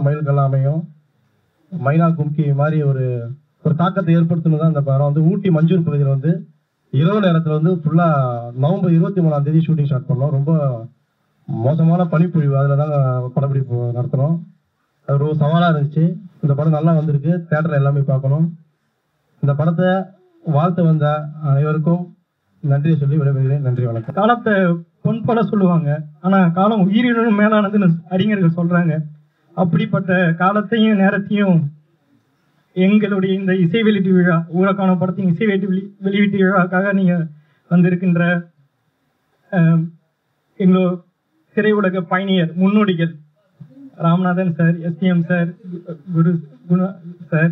மைல்கல் அமையும் மைனா கும்கி மாதிரி ஒரு ஒரு தாக்கத்தை ஏற்படுத்தணும் தான் இந்த படம் வந்து ஊட்டி மஞ்சூர் பகுதியில் வந்து இரவு நேரத்தில் வந்து ஃபுல்லாக நவம்பர் இருபத்தி மூணாம் தேதி ஷூட்டிங் ஸ்டார்ட் பண்ணோம் ரொம்ப மோசமான பனிப்பொழிவு அதில் தான் படப்பிடிப்பு நடத்தினோம் அது ரொம்ப சவாலாக இருந்துச்சு இந்த படம் நல்லா வந்திருக்கு தேட்டரில் எல்லாமே பார்க்கணும் இந்த படத்தை வாழ்த்து வந்த அனைவருக்கும் நன்றியை சொல்லி விடைபெறுகிறேன் நன்றி வணக்கம் காலத்தை பொன்பட சொல்லுவாங்க ஆனா காலம் உயிரினும் மேலானதுன்னு அறிஞர்கள் சொல்றாங்க அப்படிப்பட்ட காலத்தையும் நேரத்தையும் எங்களுடைய இந்த இசை வெளியீட்டு விழா ஊரக்கான படத்தின் இசை வெளியீட்டு வெளி- வெளியீட்டு விழாக்காக நீங்க வந்திருக்கின்ற ஆம், எங்களோ திரையுலக பயணியர் முன்னோடிகள் ராமநாதன் சார் எஸ்டிஎம் சார் கு- குரு குணா சார்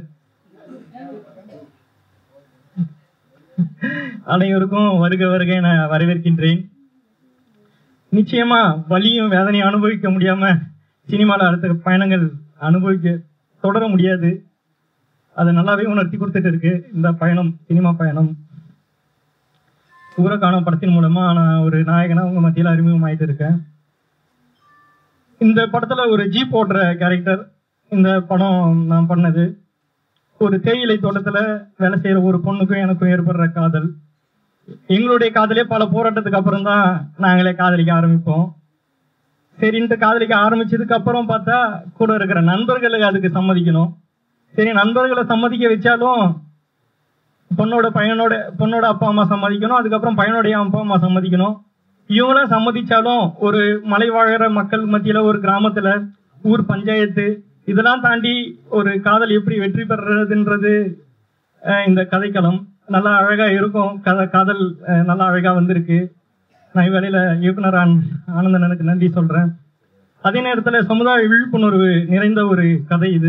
அனைவருக்கும் வருக வருக என வரவேற்கின்றேன் நிச்சயமா வலியும் வேதனையும் அனுபவிக்க முடியாம சினிமால அடுத்த பயணங்கள் அனுபவிக்க தொடர முடியாது அதை நல்லாவே உணர்த்தி கொடுத்துட்டு இருக்கு இந்த பயணம் சினிமா பயணம் ஊரக்கான படத்தின் மூலமா நான் ஒரு நாயகனா உங்க மத்தியில அறிமுகமாயிட்டு இருக்கேன் இந்த படத்துல ஒரு ஜீப் ஓட்டுற கேரக்டர் இந்த படம் நான் பண்ணது ஒரு தேயிலை தோட்டத்துல வேலை செய்யற ஒரு பொண்ணுக்கும் எனக்கும் ஏற்படுற காதல் எங்களுடைய காதலே பல போராட்டத்துக்கு அப்புறம் தான் நாங்களே காதலிக்க ஆரம்பிப்போம் சரின்ட்டு காதலிக்க ஆரம்பிச்சதுக்கு அப்புறம் பார்த்தா கூட இருக்கிற நண்பர்களுக்கு அதுக்கு சம்மதிக்கணும் சரி நண்பர்களை சம்மதிக்க வச்சாலும் பொண்ணோட பையனோட பொண்ணோட அப்பா அம்மா சம்மதிக்கணும் அதுக்கப்புறம் பையனுடைய அப்பா அம்மா சம்மதிக்கணும் இவங்களாம் சம்மதிச்சாலும் ஒரு மலை வாழற மக்கள் மத்தியில ஒரு கிராமத்துல ஊர் பஞ்சாயத்து இதெல்லாம் தாண்டி ஒரு காதல் எப்படி வெற்றி பெறுறதுன்றது அஹ், இந்த கதைக்களம் நல்லா அழகா இருக்கும் கதை காதல் அஹ், நல்லா அழகா வந்திருக்கு நான் இவ்வேளையில இயக்குனர் ஆன்- ஆனந்தனனுக்கு நன்றி சொல்றேன் அதே நேரத்துல சமுதாய விழிப்புணர்வு நிறைந்த ஒரு கதை இது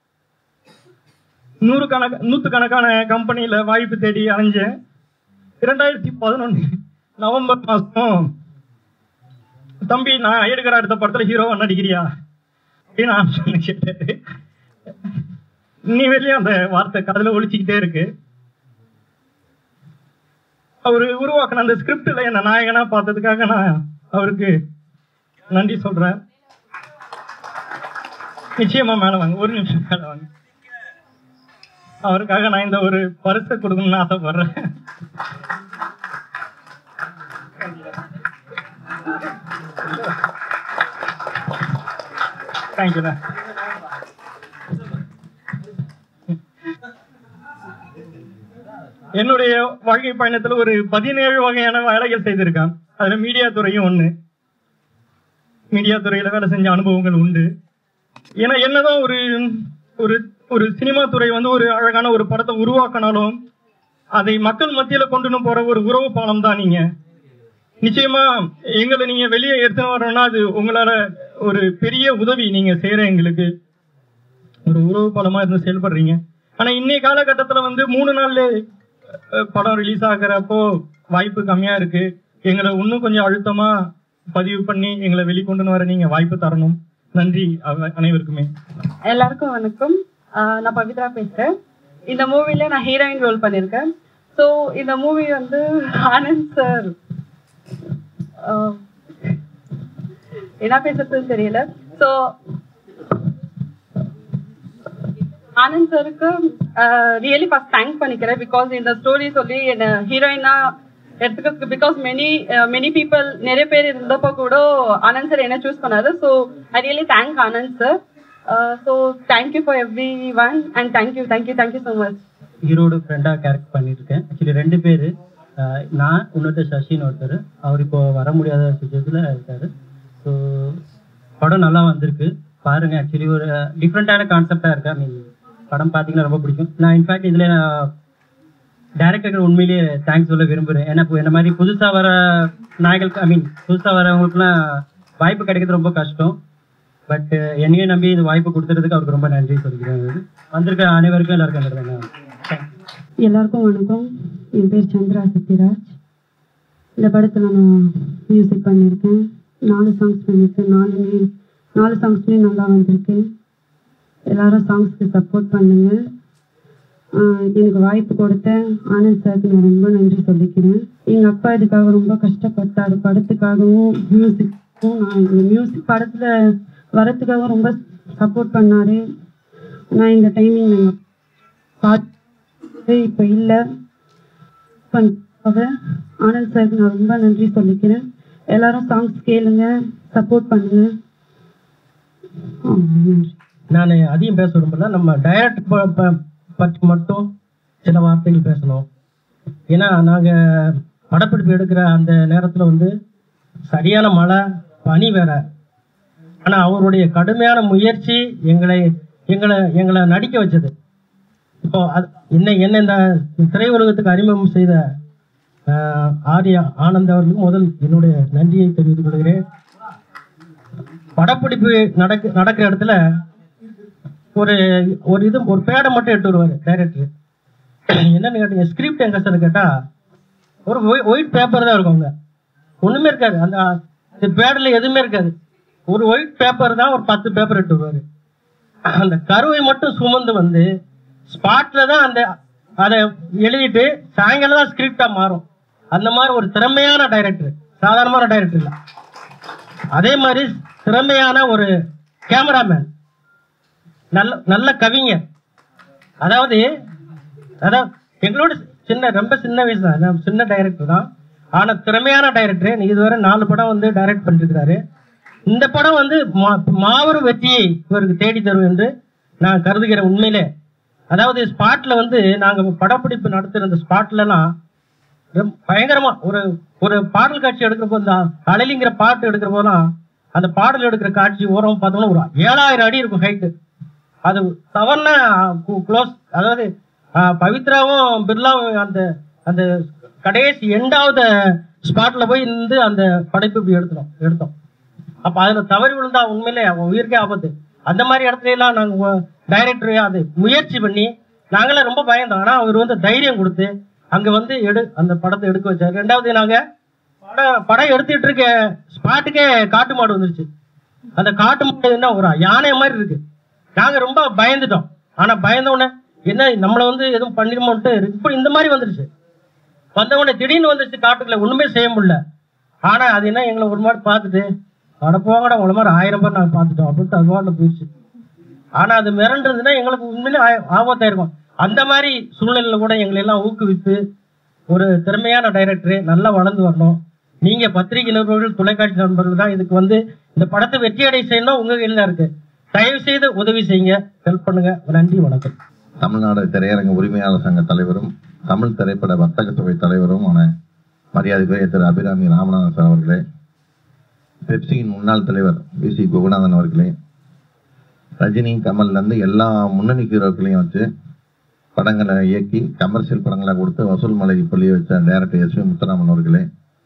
நூறு கணக்கு நூத்துக்கணக்கான கம்பெனியில வாய்ப்பு தேடி அலைஞ்சேன் இரண்டாயிரத்தி பதினொன்னு நவம்பர் மாசம் தம்பி நான் எடுக்கிற அடுத்த படத்துல ஹீரோவா நடிக்கிறியா அப்படின்னு ஆப்ஷன் கேட்டாரு நீ வெளியே அந்த வார்த்தை காதுல ஒழிச்சுக்கிட்டே இருக்கு அவரு உருவாக்கின அந்த ஸ்கிரிப்ட்ல என்ன நாயகனா பார்த்ததுக்காக நான் அவருக்கு நன்றி சொல்றேன் நிச்சயமா மேல வாங்க ஒரு நிமிஷம் மேல வாங்க அவருக்காக நான் இந்த ஒரு பரிசை கொடுக்கணும்னு ஆசைப்படுறேன் தேங்க்யூண்ணா என்னுடைய வாழ்க்கை பயணத்துல ஒரு பதினேழு வகையான வேலைகள் செய்திருக்கான் அதுல மீடியா துறையும் ஒண்ணு மீடியா துறையில வேலை செஞ்ச அனுபவங்கள் உண்டு ஏன்னா என்னதான் ஒரு ஒரு ஒரு சினிமா துறை வந்து ஒரு அழகான ஒரு படத்தை உருவாக்கினாலும் அதை மக்கள் மத்தியில கொண்டு போற ஒரு உறவு பாலம் தான் நீங்க நிச்சயமா எங்களை நீங்க வெளியே எடுத்துன்னு வரணும்னா அது உங்களால ஒரு பெரிய உதவி நீங்க செய்யற எங்களுக்கு ஒரு உறவு பாலமா இருந்து செயல்படுறீங்க ஆனா இன்னைய காலகட்டத்துல வந்து மூணு நாள்ல அஹ், படம் ரிலீஸ் ஆகுறப்போ வாய்ப்பு கம்மியா இருக்கு எங்களை இன்னும் கொஞ்சம் அழுத்தமா பதிவு பண்ணி எங்களை வெளிக்கொண்டு வர நீங்க வாய்ப்பு தரணும் நன்றி அவ- அனைவருக்குமே எல்லாருக்கும் வணக்கம் ஆஹ் நான் பவித்ரா பேசுறேன் இந்த மூவில நான் ஹீரோயின் ரோல் பண்ணியிருக்கேன் ஸோ இந்த மூவி வந்து ஆனந்த் சார் என்ன பேசுறதுன்னு தெரியல ஸோ ஆனந்த் சருக்கு ரியலி ஃபர்ஸ்ட் தேங்க் பண்ணிக்கிறேன் பிகாஸ் இந்த ஸ்டோரி சொல்லி என்ன ஹீரோயினா எடுத்துக்கிறதுக்கு பிகாஸ் மெனி மெனி பீப்புள் நிறைய பேர் இருந்தப்போ கூட ஆனந்த் சார் என்ன சூஸ் பண்ணாரு so I really thank Anand sir so thank you for everyone and thank you thank you thank you so much ஹீரோட ஃப்ரெண்டாக கேரக்ட் பண்ணியிருக்கேன் ஆக்சுவலி ரெண்டு பேர் நான் இன்னொருத்தர் சசின்னு ஒருத்தர் அவர் இப்போ வர முடியாத சுச்சுவேஷனில் இருக்காரு ஸோ படம் நல்லா வந்திருக்கு பாருங்க ஆக்சுவலி ஒரு டிஃப்ரெண்ட்டான கான்செப்டாக இருக்கு ஐ மீன் படம் பார்த்தீங்கன்னா ரொம்ப பிடிக்கும் நான் இன்ஃபேக்ட் இதில் டேரக்டருக்கு உண்மையிலேயே தேங்க்ஸ் சொல்ல விரும்புகிறேன் ஏன்னா இப்போ என்ன மாதிரி புதுசாக வர நாய்களுக்கு ஐ மீன் புதுசாக வரவங்களுக்குலாம் வாய்ப்பு கிடைக்கிறது ரொம்ப கஷ்டம் பட் என்னையும் நம்பி இந்த வாய்ப்பு கொடுத்ததுக்கு அவருக்கு ரொம்ப நன்றி சொல்லிக்கிறேன் வந்திருக்க அனைவருக்கும் எல்லாருக்கும் நன்றி தேங்க்ஸ் எல்லாருக்கும் வணக்கம் என் பேர் சந்திரா சத்யராஜ் இந்த படத்தில் நான் மியூசிக் பண்ணியிருக்கேன் நாலு சாங்ஸ் பண்ணியிருக்கேன் நாலுமே நாலு சாங்ஸ்மே நல்லா வந்திருக்கு எல்லாரும் சாங்ஸ்க்கு சப்போர்ட் பண்ணுங்க ஆஹ் எனக்கு வாய்ப்பு கொடுத்த ஆனந்த் சாருக்கு நான் ரொம்ப நன்றி சொல்லிக்கிறேன் எங்கள் அப்பா இதுக்காக ரொம்ப கஷ்டப்பட்டார் படத்துக்காகவும் மியூசிக்கும் நான் இந்த மியூசிக் படத்தில் வரத்துக்காகவும் ரொம்ப சப்போர்ட் பண்ணாரு ஆனால் இந்த டைமிங் நாங்கள் பார்த்து இப்போ இல்லை பண்ண ஆனந்த் சாருக்கு நான் ரொம்ப நன்றி சொல்லிக்கிறேன் எல்லாரும் சாங்ஸ் கேளுங்க சப்போர்ட் பண்ணுங்க ஆ, நன்றி நான் அதிகம் பேச விரும்பல நம்ம டைரக்ட் பற்றி மட்டும் சில வார்த்தைகள் பேசணும் ஏன்னா நாங்கள் படப்பிடிப்பு எடுக்கிற அந்த நேரத்தில் வந்து சரியான மழை பனி வேற ஆனால் அவருடைய கடுமையான முயற்சி எங்களை எங்களை எங்களை நடிக்க வச்சது இப்போ அது என்ன என்ன இந்த திரையுலகத்துக்கு அறிமுகம் செய்த ஆஹ், ஆர்யா ஆனந்த் அவர்களுக்கு முதல் என்னுடைய நன்றியை தெரிவித்துக் கொள்கிறேன் படப்பிடிப்பு நடக்க நடக்கிற இடத்துல ஒரு ஒரு இது ஒரு பேடை மட்டும் எடுத்து வருவாரு டைரக்டர் என்னன்னு கேட்டீங்க ஸ்கிரிப்ட் எங்க சார் கேட்டா ஒரு ஒயிட் பேப்பர் தான் இருக்குங்க ஒண்ணுமே இருக்காது அந்த பேடில் எதுவுமே இருக்காது ஒரு ஒயிட் பேப்பர் தான் ஒரு பத்து பேப்பர் எடுத்து வருவாரு அந்த கருவை மட்டும் சுமந்து வந்து ஸ்பாட்ல தான் அந்த அதை எழுதிட்டு சாயங்காலம் தான் ஸ்கிரிப்டா மாறும் அந்த மாதிரி ஒரு திறமையான டைரக்டர் சாதாரணமான டைரக்டர் இல்லை அதே மாதிரி திறமையான ஒரு கேமராமேன் நல்ல நல்ல கவிஞர் அதாவது அதாவது எங்களோட சின்ன ரொம்ப சின்ன வயசு தான் நான் சின்ன டைரக்டர் தான் ஆனா திறமையான டைரக்டர் இதுவரை நாலு படம் வந்து டைரக்ட் பண்ணிருக்கிறாரு இந்த படம் வந்து மா- மாபெரும் வெற்றியை இவருக்கு தேடி தரும் என்று நான் கருதுகிறேன் உண்மையிலே அதாவது ஸ்பாட்ல வந்து நாங்க படப்பிடிப்பு நடத்துற அந்த ஸ்பாட்லலாம் ரொம்ப பயங்கரமா ஒரு ஒரு பாடல் காட்சி எடுக்கிற போது இந்த அழலிங்கிற பாட்டு எடுக்கிற போதெல்லாம் அந்த பாடல் எடுக்கிற காட்சி ஓரம் பார்த்தோம்னா ஒரு ஏழாயிரம் அடி இருக்கும் ஹைட்டு அது சவர்ண க்ளோஸ் அதாவது ஆஹ், பவித்ராவும் பிர்லாவும் அந்த அந்த கடைசி எண்டாவது ஸ்பாட்ல போய் இருந்து அந்த படைப்பு இப்படி எடுத்தோம் எடுத்தோம் அப்ப அதுல தவறி விழுந்தா உண்மையிலே அவன் உயிருக்கே ஆபத்து அந்த மாதிரி இடத்துல எல்லாம் நாங்க டைரக்டர் அது முயற்சி பண்ணி நாங்களாம் ரொம்ப பயந்தோம் ஆனா அவர் வந்து தைரியம் கொடுத்து அங்க வந்து எடு அந்த படத்தை எடுக்க வச்சாரு ரெண்டாவது நாங்க படம் படம் எடுத்துட்டு இருக்க ஸ்பாட்டுக்கே காட்டு மாடு வந்துருச்சு அந்த காட்டு மாடு என்ன ஒரு யானை மாதிரி இருக்கு நாங்க ரொம்ப பயந்துட்டோம் ஆனா பயந்த உடனே என்ன நம்மள வந்து எதுவும் பண்ணிருமோன்ட்டு இப்ப இந்த மாதிரி வந்துருச்சு வந்த உடனே திடீர்னு வந்துருச்சு காட்டுக்குள்ள ஒண்ணுமே செய்ய முடியல ஆனா அது என்ன எங்களை ஒரு மாதிரி பார்த்துட்டு அட போங்கடா உங்களை மாதிரி ஆயிரம் பேர் நாங்க பார்த்துட்டோம் அப்படின்ட்டு அது வாட்டில் போயிடுச்சு ஆனா அது மிரண்டுருந்துன்னா எங்களுக்கு உண்மையிலே ஆ- ஆபத்தா இருக்கும் அந்த மாதிரி சூழ்நிலையில கூட எங்களை எல்லாம் ஊக்குவித்து ஒரு திறமையான டைரக்டர் நல்லா வளர்ந்து வரணும் நீங்க பத்திரிகை நிருபர்கள் தொலைக்காட்சி நண்பர்கள் தான் இதுக்கு வந்து இந்த படத்தை வெற்றி அடை செய்யணும் உங்க கையில தான் இருக்கு தயவு செய்து உதவி செய்யுங்க ஹெல்ப் பண்ணுங்க நன்றி வணக்கம் தமிழ்நாடு திரையரங்க உரிமையாளர் சங்க தலைவரும் தமிழ் திரைப்பட வர்த்தக சபை தலைவருமான மரியாதைக்குரிய திரு அபிராமி ராமநாதன் சார் அவர்களே பெப்சியின் முன்னாள் தலைவர் வி சி குகுநாதன் அவர்களே ரஜினி கமல்ல இருந்து எல்லா முன்னணி ஹீரோக்களையும் வச்சு படங்களை இயக்கி கமர்ஷியல் படங்களை கொடுத்து வசூல் மலை பள்ளியை வச்ச டைரக்டர் எஸ் வி முத்துராமன் அவர்களே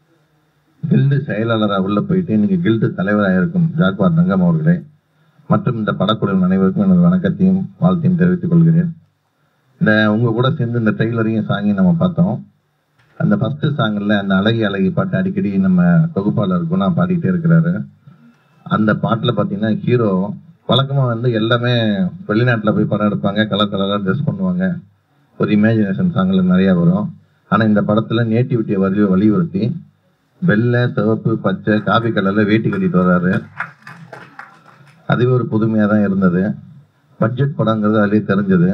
கில்டு செயலாளராக உள்ள போயிட்டு இன்னைக்கு கில்டு தலைவராக இருக்கும் ஜாக்வார் தங்கம் அவர்களே மற்றும் இந்த படக்குழுவின் அனைவருக்கும் எனது வணக்கத்தையும் வாழ்த்தையும் தெரிவித்துக் கொள்கிறேன் இந்த உங்க கூட சேர்ந்து இந்த ட்ரெய்லரையும் சாங்கையும் நம்ம பார்த்தோம் அந்த ஃபர்ஸ்ட் சாங்கில் அந்த அழகி அழகி பாட்டு அடிக்கடி நம்ம தொகுப்பாளர் குணா பாடிட்டே இருக்கிறாரு அந்த பாட்டில் பார்த்தீங்கன்னா ஹீரோ வழக்கமாக வந்து எல்லாமே வெளிநாட்டில் போய் படம் எடுப்பாங்க கலர் கலராக ட்ரெஸ் பண்ணுவாங்க ஒரு இமேஜினேஷன் சாங்கில் நிறையா வரும் ஆனால் இந்த படத்தில் நேட்டிவிட்டியை வலி வலியுறுத்தி வெள்ளை சிவப்பு பச்சை காபி கலரில் வேட்டி கட்டிட்டு வர்றாரு அதுவே ஒரு புதுமையாக தான் இருந்தது பட்ஜெட் படங்கிறது அதுலேயே தெரிஞ்சது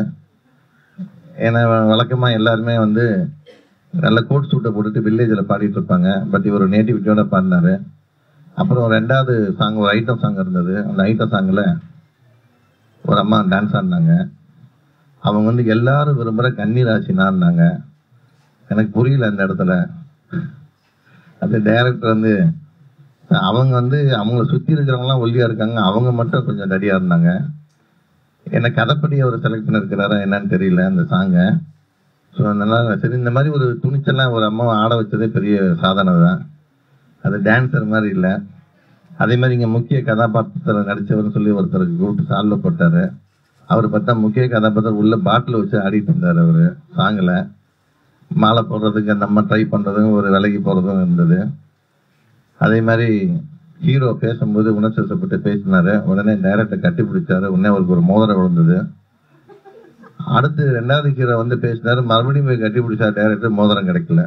ஏன்னா வழக்கமாக எல்லாருமே வந்து நல்ல கோட் சூட்டை போட்டுட்டு வில்லேஜில் பாடிட்டு இருப்பாங்க பட் இவர் நேட்டிவிட்டியோட பாடினாரு அப்புறம் ரெண்டாவது சாங் ஒரு ஐட்டம் சாங் இருந்தது அந்த ஐட்டம் சாங்கில் ஒரு அம்மா டான்ஸ் ஆடினாங்க அவங்க வந்து எல்லாரும் விரும்புகிற கண்ணீர் ஆச்சினான்னாங்க எனக்கு புரியல அந்த இடத்துல அந்த டைரக்டர் வந்து அவங்க வந்து அவங்கள சுற்றி இருக்கிறவங்களாம் ஒல்லியா இருக்காங்க அவங்க மட்டும் கொஞ்சம் தடியா இருந்தாங்க என்ன கதைப்படி அவர் செலக்ட் பண்ணிருக்கிறாரா என்னன்னு தெரியல அந்த சாங்கை ஸோ அதனால சரி இந்த மாதிரி ஒரு துணிச்சலாம் ஒரு அம்மாவை ஆட வச்சதே பெரிய சாதனை தான் அது டான்ஸர் மாதிரி இல்லை அதே மாதிரி இங்கே முக்கிய கதாபாத்திரத்தில் நடித்தவர்னு சொல்லி ஒருத்தருக்கு கூப்பிட்டு சால்வ் போட்டார் அவர் பார்த்தா முக்கிய கதாபாத்திரம் உள்ள பாட்டில் வச்சு ஆடிட்டு இருந்தார் அவர் சாங்கில் மாலை போடுறதுக்கு நம்ம ட்ரை பண்ணுறதும் ஒரு விலைக்கு போகிறதும் இருந்தது அதே மாதிரி ஹீரோ பேசும்போது உணர்ச்சிப்பட்டு பேசினாரு உடனே டைரக்டர் கட்டி பிடிச்சாரு உடனே அவருக்கு ஒரு மோதிரம் விழுந்தது அடுத்து ரெண்டாவது ஹீரோ வந்து பேசினாரு மறுபடியும் போய் கட்டி பிடிச்சா டைரக்டர் மோதிரம் கிடைக்கல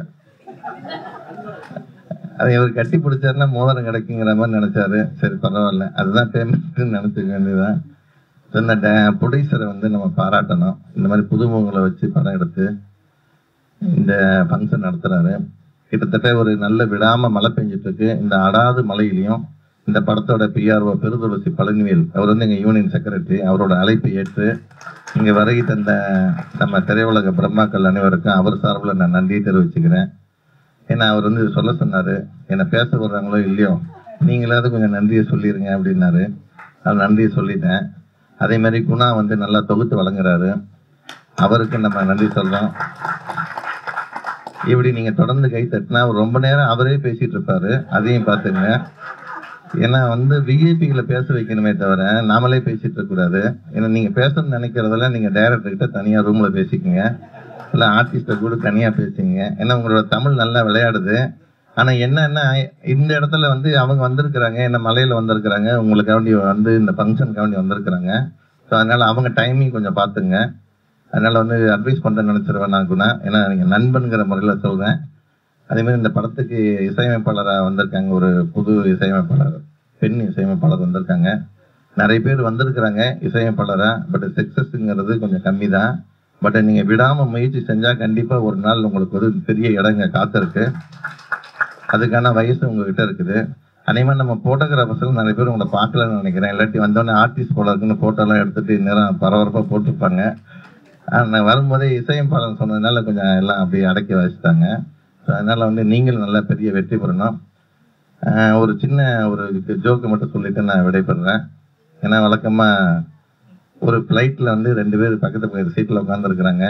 அதை இவர் கட்டி பிடிச்சாருன்னா மோதிரம் கிடைக்குங்கிற மாதிரி நினைச்சாரு சரி பரவாயில்ல அதுதான் பேமெண்ட் நினைச்சுக்க வேண்டியதுதான் இந்த ப்ரொடியூசரை வந்து நம்ம பாராட்டணும் இந்த மாதிரி புதுமுகங்களை வச்சு படம் எடுத்து இந்த ஃபங்க்ஷன் நடத்துறாரு கிட்டத்தட்ட ஒரு நல்ல விடாம மழை பெஞ்சிட்டு இருக்கு இந்த அடாது மழையிலையும் இந்த படத்தோட பிஆர்ஓ பெருதுளசி பழனிவேல் அவர் வந்து எங்க யூனியன் செக்ரட்டரி அவரோட அழைப்பை ஏற்று இங்க வருகை தந்த நம்ம திரையுலக பிரம்மாக்கள் அனைவருக்கும் அவர் சார்பில் நான் நன்றி தெரிவிச்சுக்கிறேன் ஏன்னா அவர் வந்து சொல்ல சொன்னாரு என்னை பேச வர்றாங்களோ இல்லையோ நீங்களாவது கொஞ்சம் நன்றியை சொல்லிடுங்க அப்படின்னாரு அது நன்றியை சொல்லிட்டேன் அதே மாதிரி குணா வந்து நல்லா தொகுத்து வழங்குறாரு அவருக்கு நம்ம நன்றி சொல்றோம் இப்படி நீங்க தொடர்ந்து கை தட்டினா அவர் ரொம்ப நேரம் அவரே பேசிட்டு இருப்பாரு அதையும் பார்த்துங்க ஏன்னா வந்து விஐபிகளை பேச வைக்கணுமே தவிர நாமளே பேசிட்டு இருக்க கூடாது ஏன்னா நீங்க பேசணும்னு நினைக்கிறதெல்லாம் நீங்க டைரக்டர் கிட்ட தனியா ரூம்ல பேசிக்கங்க இல்ல ஆர்டிஸ்ட கூட தனியா பேசிங்க ஏன்னா உங்களோட தமிழ் நல்லா விளையாடுது ஆனா என்னன்னா இந்த இடத்துல வந்து அவங்க வந்திருக்கிறாங்க என்ன மலையில வந்திருக்கிறாங்க உங்களுக்காண்டி வந்து இந்த ஃபங்க்ஷனுக்காண்டி வந்திருக்கிறாங்க ஸோ அதனால அவங்க டைமிங் கொஞ்சம் பார்த்துங்க அதனால வந்து அட்வைஸ் பண்ண நினைச்சிருவேன் நான் குணா ஏன்னா நீங்க நண்பன்கிற முறையில சொல்றேன் அதே மாதிரி இந்த படத்துக்கு இசையமைப்பாளராக வந்திருக்காங்க ஒரு புது இசையமைப்பாளர் பெண் இசையமைப்பாளர் வந்திருக்காங்க நிறைய பேர் வந்திருக்கிறாங்க இசையமைப்பாளரா பட் சக்சஸ்ங்கிறது கொஞ்சம் கம்மி தான் பட் நீங்க விடாம முயற்சி செஞ்சா கண்டிப்பா ஒரு நாள் உங்களுக்கு ஒரு பெரிய இடங்க காத்திருக்கு அதுக்கான வயசு உங்ககிட்ட இருக்குது அதே மாதிரி நம்ம போட்டோகிராஃபர்ஸ் நிறைய பேர் உங்களை பார்க்கலன்னு நினைக்கிறேன் இல்லாட்டி வந்தோடனே ஆர்டிஸ்ட் போல இருக்குன்னு போட்டோலாம் எடுத்துட்டு நேரம் பரபரப்பாக போட்டிருப்பாங்க ஆனால் வரும்போதே இசையமைப்பாளர் சொன்னதுனால கொஞ்சம் எல்லாம் அப்படியே அடக்கி வச்சுட்டாங்க ஸோ அதனால வந்து நீங்களும் நல்லா பெரிய வெற்றி பெறணும் ஆஹ் ஒரு சின்ன ஒரு ஜோக்கு மட்டும் சொல்லிட்டு நான் விடைபெறேன் ஏன்னா வழக்கமாக ஒரு ஃப்ளைட்டில் வந்து ரெண்டு பேர் பக்கத்து பக்கத்து சீட்டில் உட்காந்துருக்குறாங்க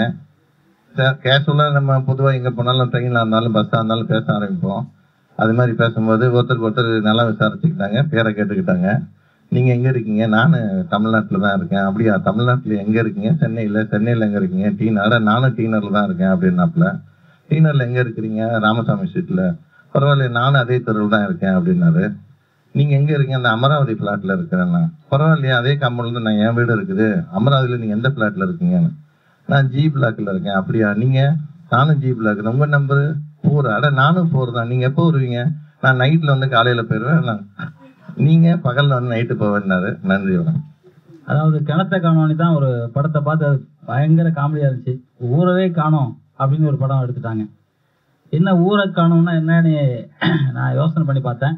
கேஷுவலாக நம்ம பொதுவாக எங்கே போனாலும் ட்ரெயினில் இருந்தாலும் பஸ்ஸாக இருந்தாலும் பேச ஆரம்பிப்போம் அது மாதிரி பேசும்போது ஒருத்தருக்கு ஒருத்தர் நல்லா விசாரிச்சுக்கிட்டாங்க பேரை கேட்டுக்கிட்டாங்க நீங்கள் எங்கே இருக்கீங்க நான் தமிழ்நாட்டில் தான் இருக்கேன் அப்படியா தமிழ்நாட்டில் எங்கே இருக்கீங்க சென்னையில் சென்னையில் எங்கே இருக்கீங்க டீனாட நானும் டீனரில் தான் இருக்கேன் அப்படின்னாப்புல டீனரில் எங்கே இருக்கிறீங்க ராமசாமி ஸ்ட்ரீட்டில் பரவாயில்ல நானும் அதே தெருவில் தான் இருக்கேன் அப்படின்னாரு நீங்கள் எங்கே இருக்கீங்க அந்த அமராவதி ஃப்ளாட்டில் இருக்கிறேன்னா பரவாயில்லையா அதே காம்பவுண்டில் தான் நான் என் வீடு இருக்குது அமராவதியில் நீங்கள் எந்த ஃப்ளாட்டில் இருக்கீங்கன்னு நான் ஜி பிளாக்ல இருக்கேன் அப்படியா நீங்க நானும் ஜி பிளாக் உங்க நம்பர் ஃபோர் அட நானும் ஃபோர் தான் நீங்க எப்போ வருவீங்க நான் நைட்ல வந்து காலையில போயிடுவேன் நான் நீங்க பகல்ல வந்து நைட்டு போவேன்னாரு நன்றி வணக்கம் அதாவது கிணத்த காணோன்னு தான் ஒரு படத்தை பார்த்து அது பயங்கர காமெடியா இருந்துச்சு ஊரவே காணோம் அப்படின்னு ஒரு படம் எடுத்துட்டாங்க என்ன ஊரை காணோம்னா என்னன்னு நான் யோசனை பண்ணி பார்த்தேன்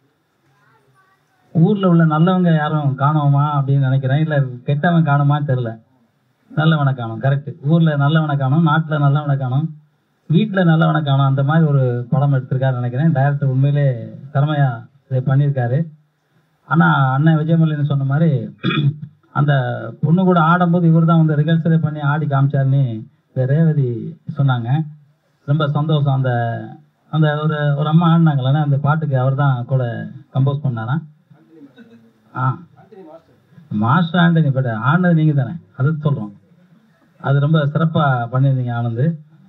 ஊர்ல உள்ள நல்லவங்க யாரும் காணோமா அப்படின்னு நினைக்கிறேன் இல்ல கெட்டவன் காணுமான்னு தெரியல நல்லவனை காணும் கரெக்ட் ஊர்ல நல்லவனை காணும் நாட்டுல நல்லவனை காணும் வீட்டுல நல்லவனை காணும் அந்த மாதிரி ஒரு படம் எடுத்திருக்காருன்னு நினைக்கிறேன் டைரக்டர் உண்மையிலே திறமையா இதை பண்ணியிருக்காரு ஆனா அண்ணன் விஜயமல்லின்னு சொன்ன மாதிரி அந்த பொண்ணு கூட ஆடும்போது இவர் தான் வந்து ரிகர்சலே பண்ணி ஆடி காமிச்சாருன்னு இந்த ரேவதி சொன்னாங்க ரொம்ப சந்தோஷம் அந்த அந்த ஒரு ஒரு அம்மா ஆடினாங்களே அந்த பாட்டுக்கு அவர் தான் கூட கம்போஸ் பண்ணாராம் ஆ மாஸ்டர் ஆண்டனி பட் ஆனது நீங்க தானே அது சொல்றோம் அது ரொம்ப சிறப்பா பண்ணியிருந்தீங்க ஆனந்து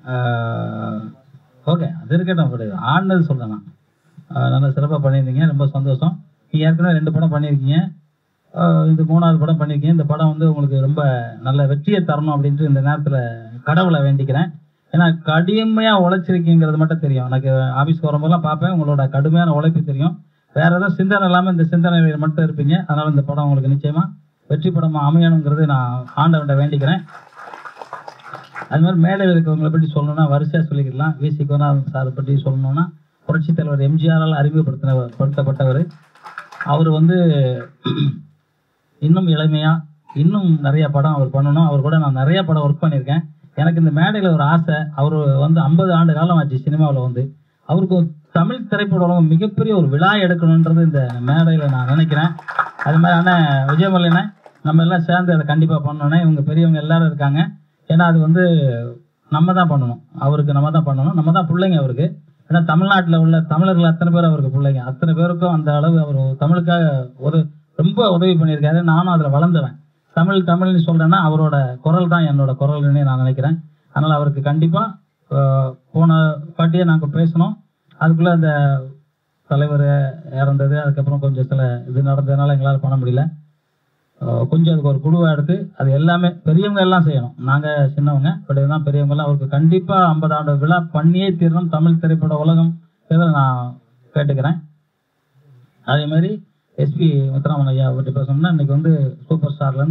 ஓகே அது இருக்கட்டும் பட் ஆனது சொல்றேன் நான் ஆஹ் நல்லா சிறப்பா பண்ணியிருந்தீங்க ரொம்ப சந்தோஷம் நீங்க ஏற்கனவே ரெண்டு படம் பண்ணியிருக்கீங்க ஆஹ் இது மூணாவது படம் பண்ணியிருக்கீங்க இந்த படம் வந்து உங்களுக்கு ரொம்ப நல்ல வெற்றியை தரணும் அப்படின்ட்டு இந்த நேரத்துல கடவுளை வேண்டிக்கிறேன் ஏன்னா கடுமையா உழைச்சிருக்கீங்கிறது மட்டும் தெரியும் எனக்கு ஆபீஸ்க்கு வரும்போதெல்லாம் பார்ப்பேன் உங்களோட கடுமையான உழைப்பு தெரியும் வேற ஏதாவது சிந்தனை இல்லாம இந்த சிந்தனையில் மட்டும் இருப்பீங்க அதனால இந்த படம் உங்களுக்கு நிச்சயமா வெற்றி படமா அமையணுங்கிறது நான் ஆண்டவன்ட்ட வேண்டிக்கிறேன் அது மாதிரி மேடையில் இருக்கிறவங்களை பற்றி சொல்லணும்னா வரிசையா சொல்லிக்கலாம் வி சி கோநாதன் சார் பற்றி சொல்லணும்னா புரட்சி தலைவர் எம்ஜிஆரால் அறிமுகப்படுத்தின படுத்தப்பட்டவர் அவர் வந்து இன்னும் இளமையா இன்னும் நிறைய படம் அவர் பண்ணணும் அவர் கூட நான் நிறைய படம் ஒர்க் பண்ணியிருக்கேன் எனக்கு இந்த மேடையில் ஒரு ஆசை அவர் வந்து ஐம்பது ஆண்டு காலம் ஆச்சு சினிமாவில் வந்து அவருக்கு ஒரு தமிழ் திரைப்பட உலகம் மிகப்பெரிய ஒரு விழா எடுக்கணுன்றது இந்த மேடையில் நான் நினைக்கிறேன் அது மாதிரி அண்ணன் விஜயமல்லினே நம்ம எல்லாம் சேர்ந்து அதை கண்டிப்பாக பண்ணணும் இவங்க பெரியவங்க எல்லாரும் இருக்காங்க ஏன்னா அது வந்து நம்ம தான் பண்ணணும் அவருக்கு நம்ம தான் பண்ணணும் நம்ம தான் பிள்ளைங்க அவருக்கு ஏன்னா தமிழ்நாட்டில் உள்ள தமிழர்கள் அத்தனை பேர் அவருக்கு பிள்ளைங்க அத்தனை பேருக்கும் அந்த அளவு அவர் தமிழுக்காக ஒரு ரொம்ப உதவி பண்ணியிருக்காரு நானும் அதில் வளர்ந்தவன் தமிழ் தமிழ்னு சொல்றேன்னா அவரோட குரல் தான் என்னோட குரல்னு நான் நினைக்கிறேன் அதனால அவருக்கு கண்டிப்பா ஆஹ், போன பாட்டியே நாங்கள் பேசணும் அதுக்குள்ள அந்த தலைவர் இறந்தது அதுக்கப்புறம் கொஞ்சம் சில இது நடந்ததுனால எங்களால் பண்ண முடியல ஆஹ், கொஞ்சம் அதுக்கு ஒரு குழுவை எடுத்து அது எல்லாமே பெரியவங்க எல்லாம் செய்யணும் நாங்க சின்னவங்க பட் இதுதான் பெரியவங்க எல்லாம் அவருக்கு கண்டிப்பா ஐம்பது ஆண்டு விழா பண்ணியே தீரணும் தமிழ் திரைப்பட உலகம் இதை நான் கேட்டுக்கிறேன் அதே மாதிரி எஸ்பி முத்துராமன் ஐயா பற்றி பேசணும்னா இன்னைக்கு வந்து சூப்பர் ஸ்டார்லேருந்து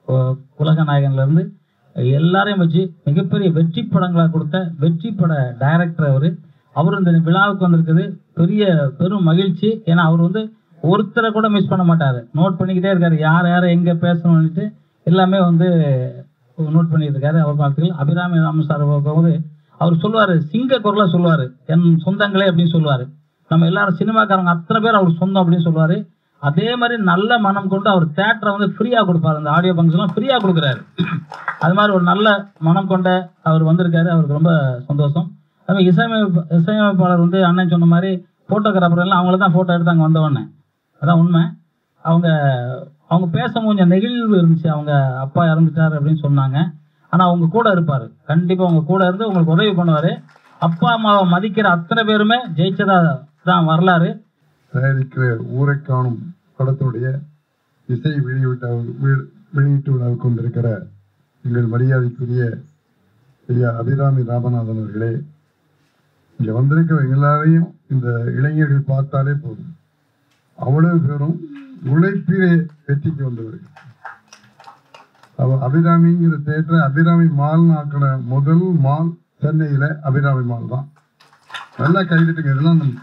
அஹ், உலக நாயகன்ல இருந்து எல்லாரையும் வச்சு மிகப்பெரிய வெற்றி படங்களை கொடுத்த வெற்றி பட டைரக்டர் அவரு அவர் இந்த விழாவுக்கு வந்திருக்குது பெரிய பெரும் மகிழ்ச்சி ஏன்னா அவர் வந்து ஒருத்தரை கூட மிஸ் பண்ண மாட்டாரு நோட் பண்ணிக்கிட்டே இருக்காரு யார் யார் எங்க பேசணும்னுட்டு எல்லாமே வந்து நோட் பண்ணிட்டு இருக்காரு அவர் வாழ்த்துக்கள் அபிராமி ராம சார் போது அவர் சொல்லுவாரு சிங்க குரலா சொல்லுவாரு என் சொந்தங்களே அப்படின்னு சொல்லுவாரு நம்ம எல்லாரும் சினிமாக்காரங்க அத்தனை பேர் அவர் சொந்தம் அப்படின்னு சொல்லுவாரு அதே மாதிரி நல்ல மனம் கொண்டு அவர் தேட்டரை வந்து ஃப்ரீயா கொடுப்பாரு அந்த ஆடியோ ஃபங்க்ஷன்லாம் ஃப்ரீயா கொடுக்குறாரு அது மாதிரி ஒரு நல்ல மனம் கொண்ட அவர் வந்திருக்காரு அவருக்கு ரொம்ப சந்தோஷம் அது மாதிரி இசையமைப்பு இசையமைப்பாளர் வந்து அண்ணன் சொன்ன மாதிரி போட்டோகிராஃபர் எல்லாம் அவங்கள தான் போட்டோ எடுத்தாங்க வந்த உடனே அதான் உண்மை அவங்க அவங்க பேசும் கொஞ்சம் நெகிழ்வு இருந்துச்சு அவங்க அப்பா இறந்துட்டாரு அப்படின்னு சொன்னாங்க ஆனா அவங்க கூட இருப்பாரு கண்டிப்பா அவங்க கூட இருந்து உங்களுக்கு உதவி பண்ணுவாரு அப்பா அம்மாவை மதிக்கிற அத்தனை பேருமே ஜெயிச்சதா தான் வரலாறு தயாரிக்கிற ஊரை காணும் படத்துடைய இசை வெளியிட்ட வெளி- வெளியீட்டு விழாவுக்கு வந்திருக்கிற எங்கள் மரியாதைக்குரிய ஐயா அபிராமி ராமநாதன் அவர்களே இங்க வந்திருக்கிற எல்லாரையும் இந்த இளைஞர்கள் பார்த்தாலே போதும் அவ்வளவு பேரும் உழைப்பிலே வெற்றிக்கு வந்தவர்கள் அவ அபிராமிங்கிற தேட்டரை அபிராமி மால்னு ஆக்கின முதல் மால் சென்னையில அபிராமி மால் தான் நல்லா கைவிட்டுங்க இதெல்லாம் நம்ம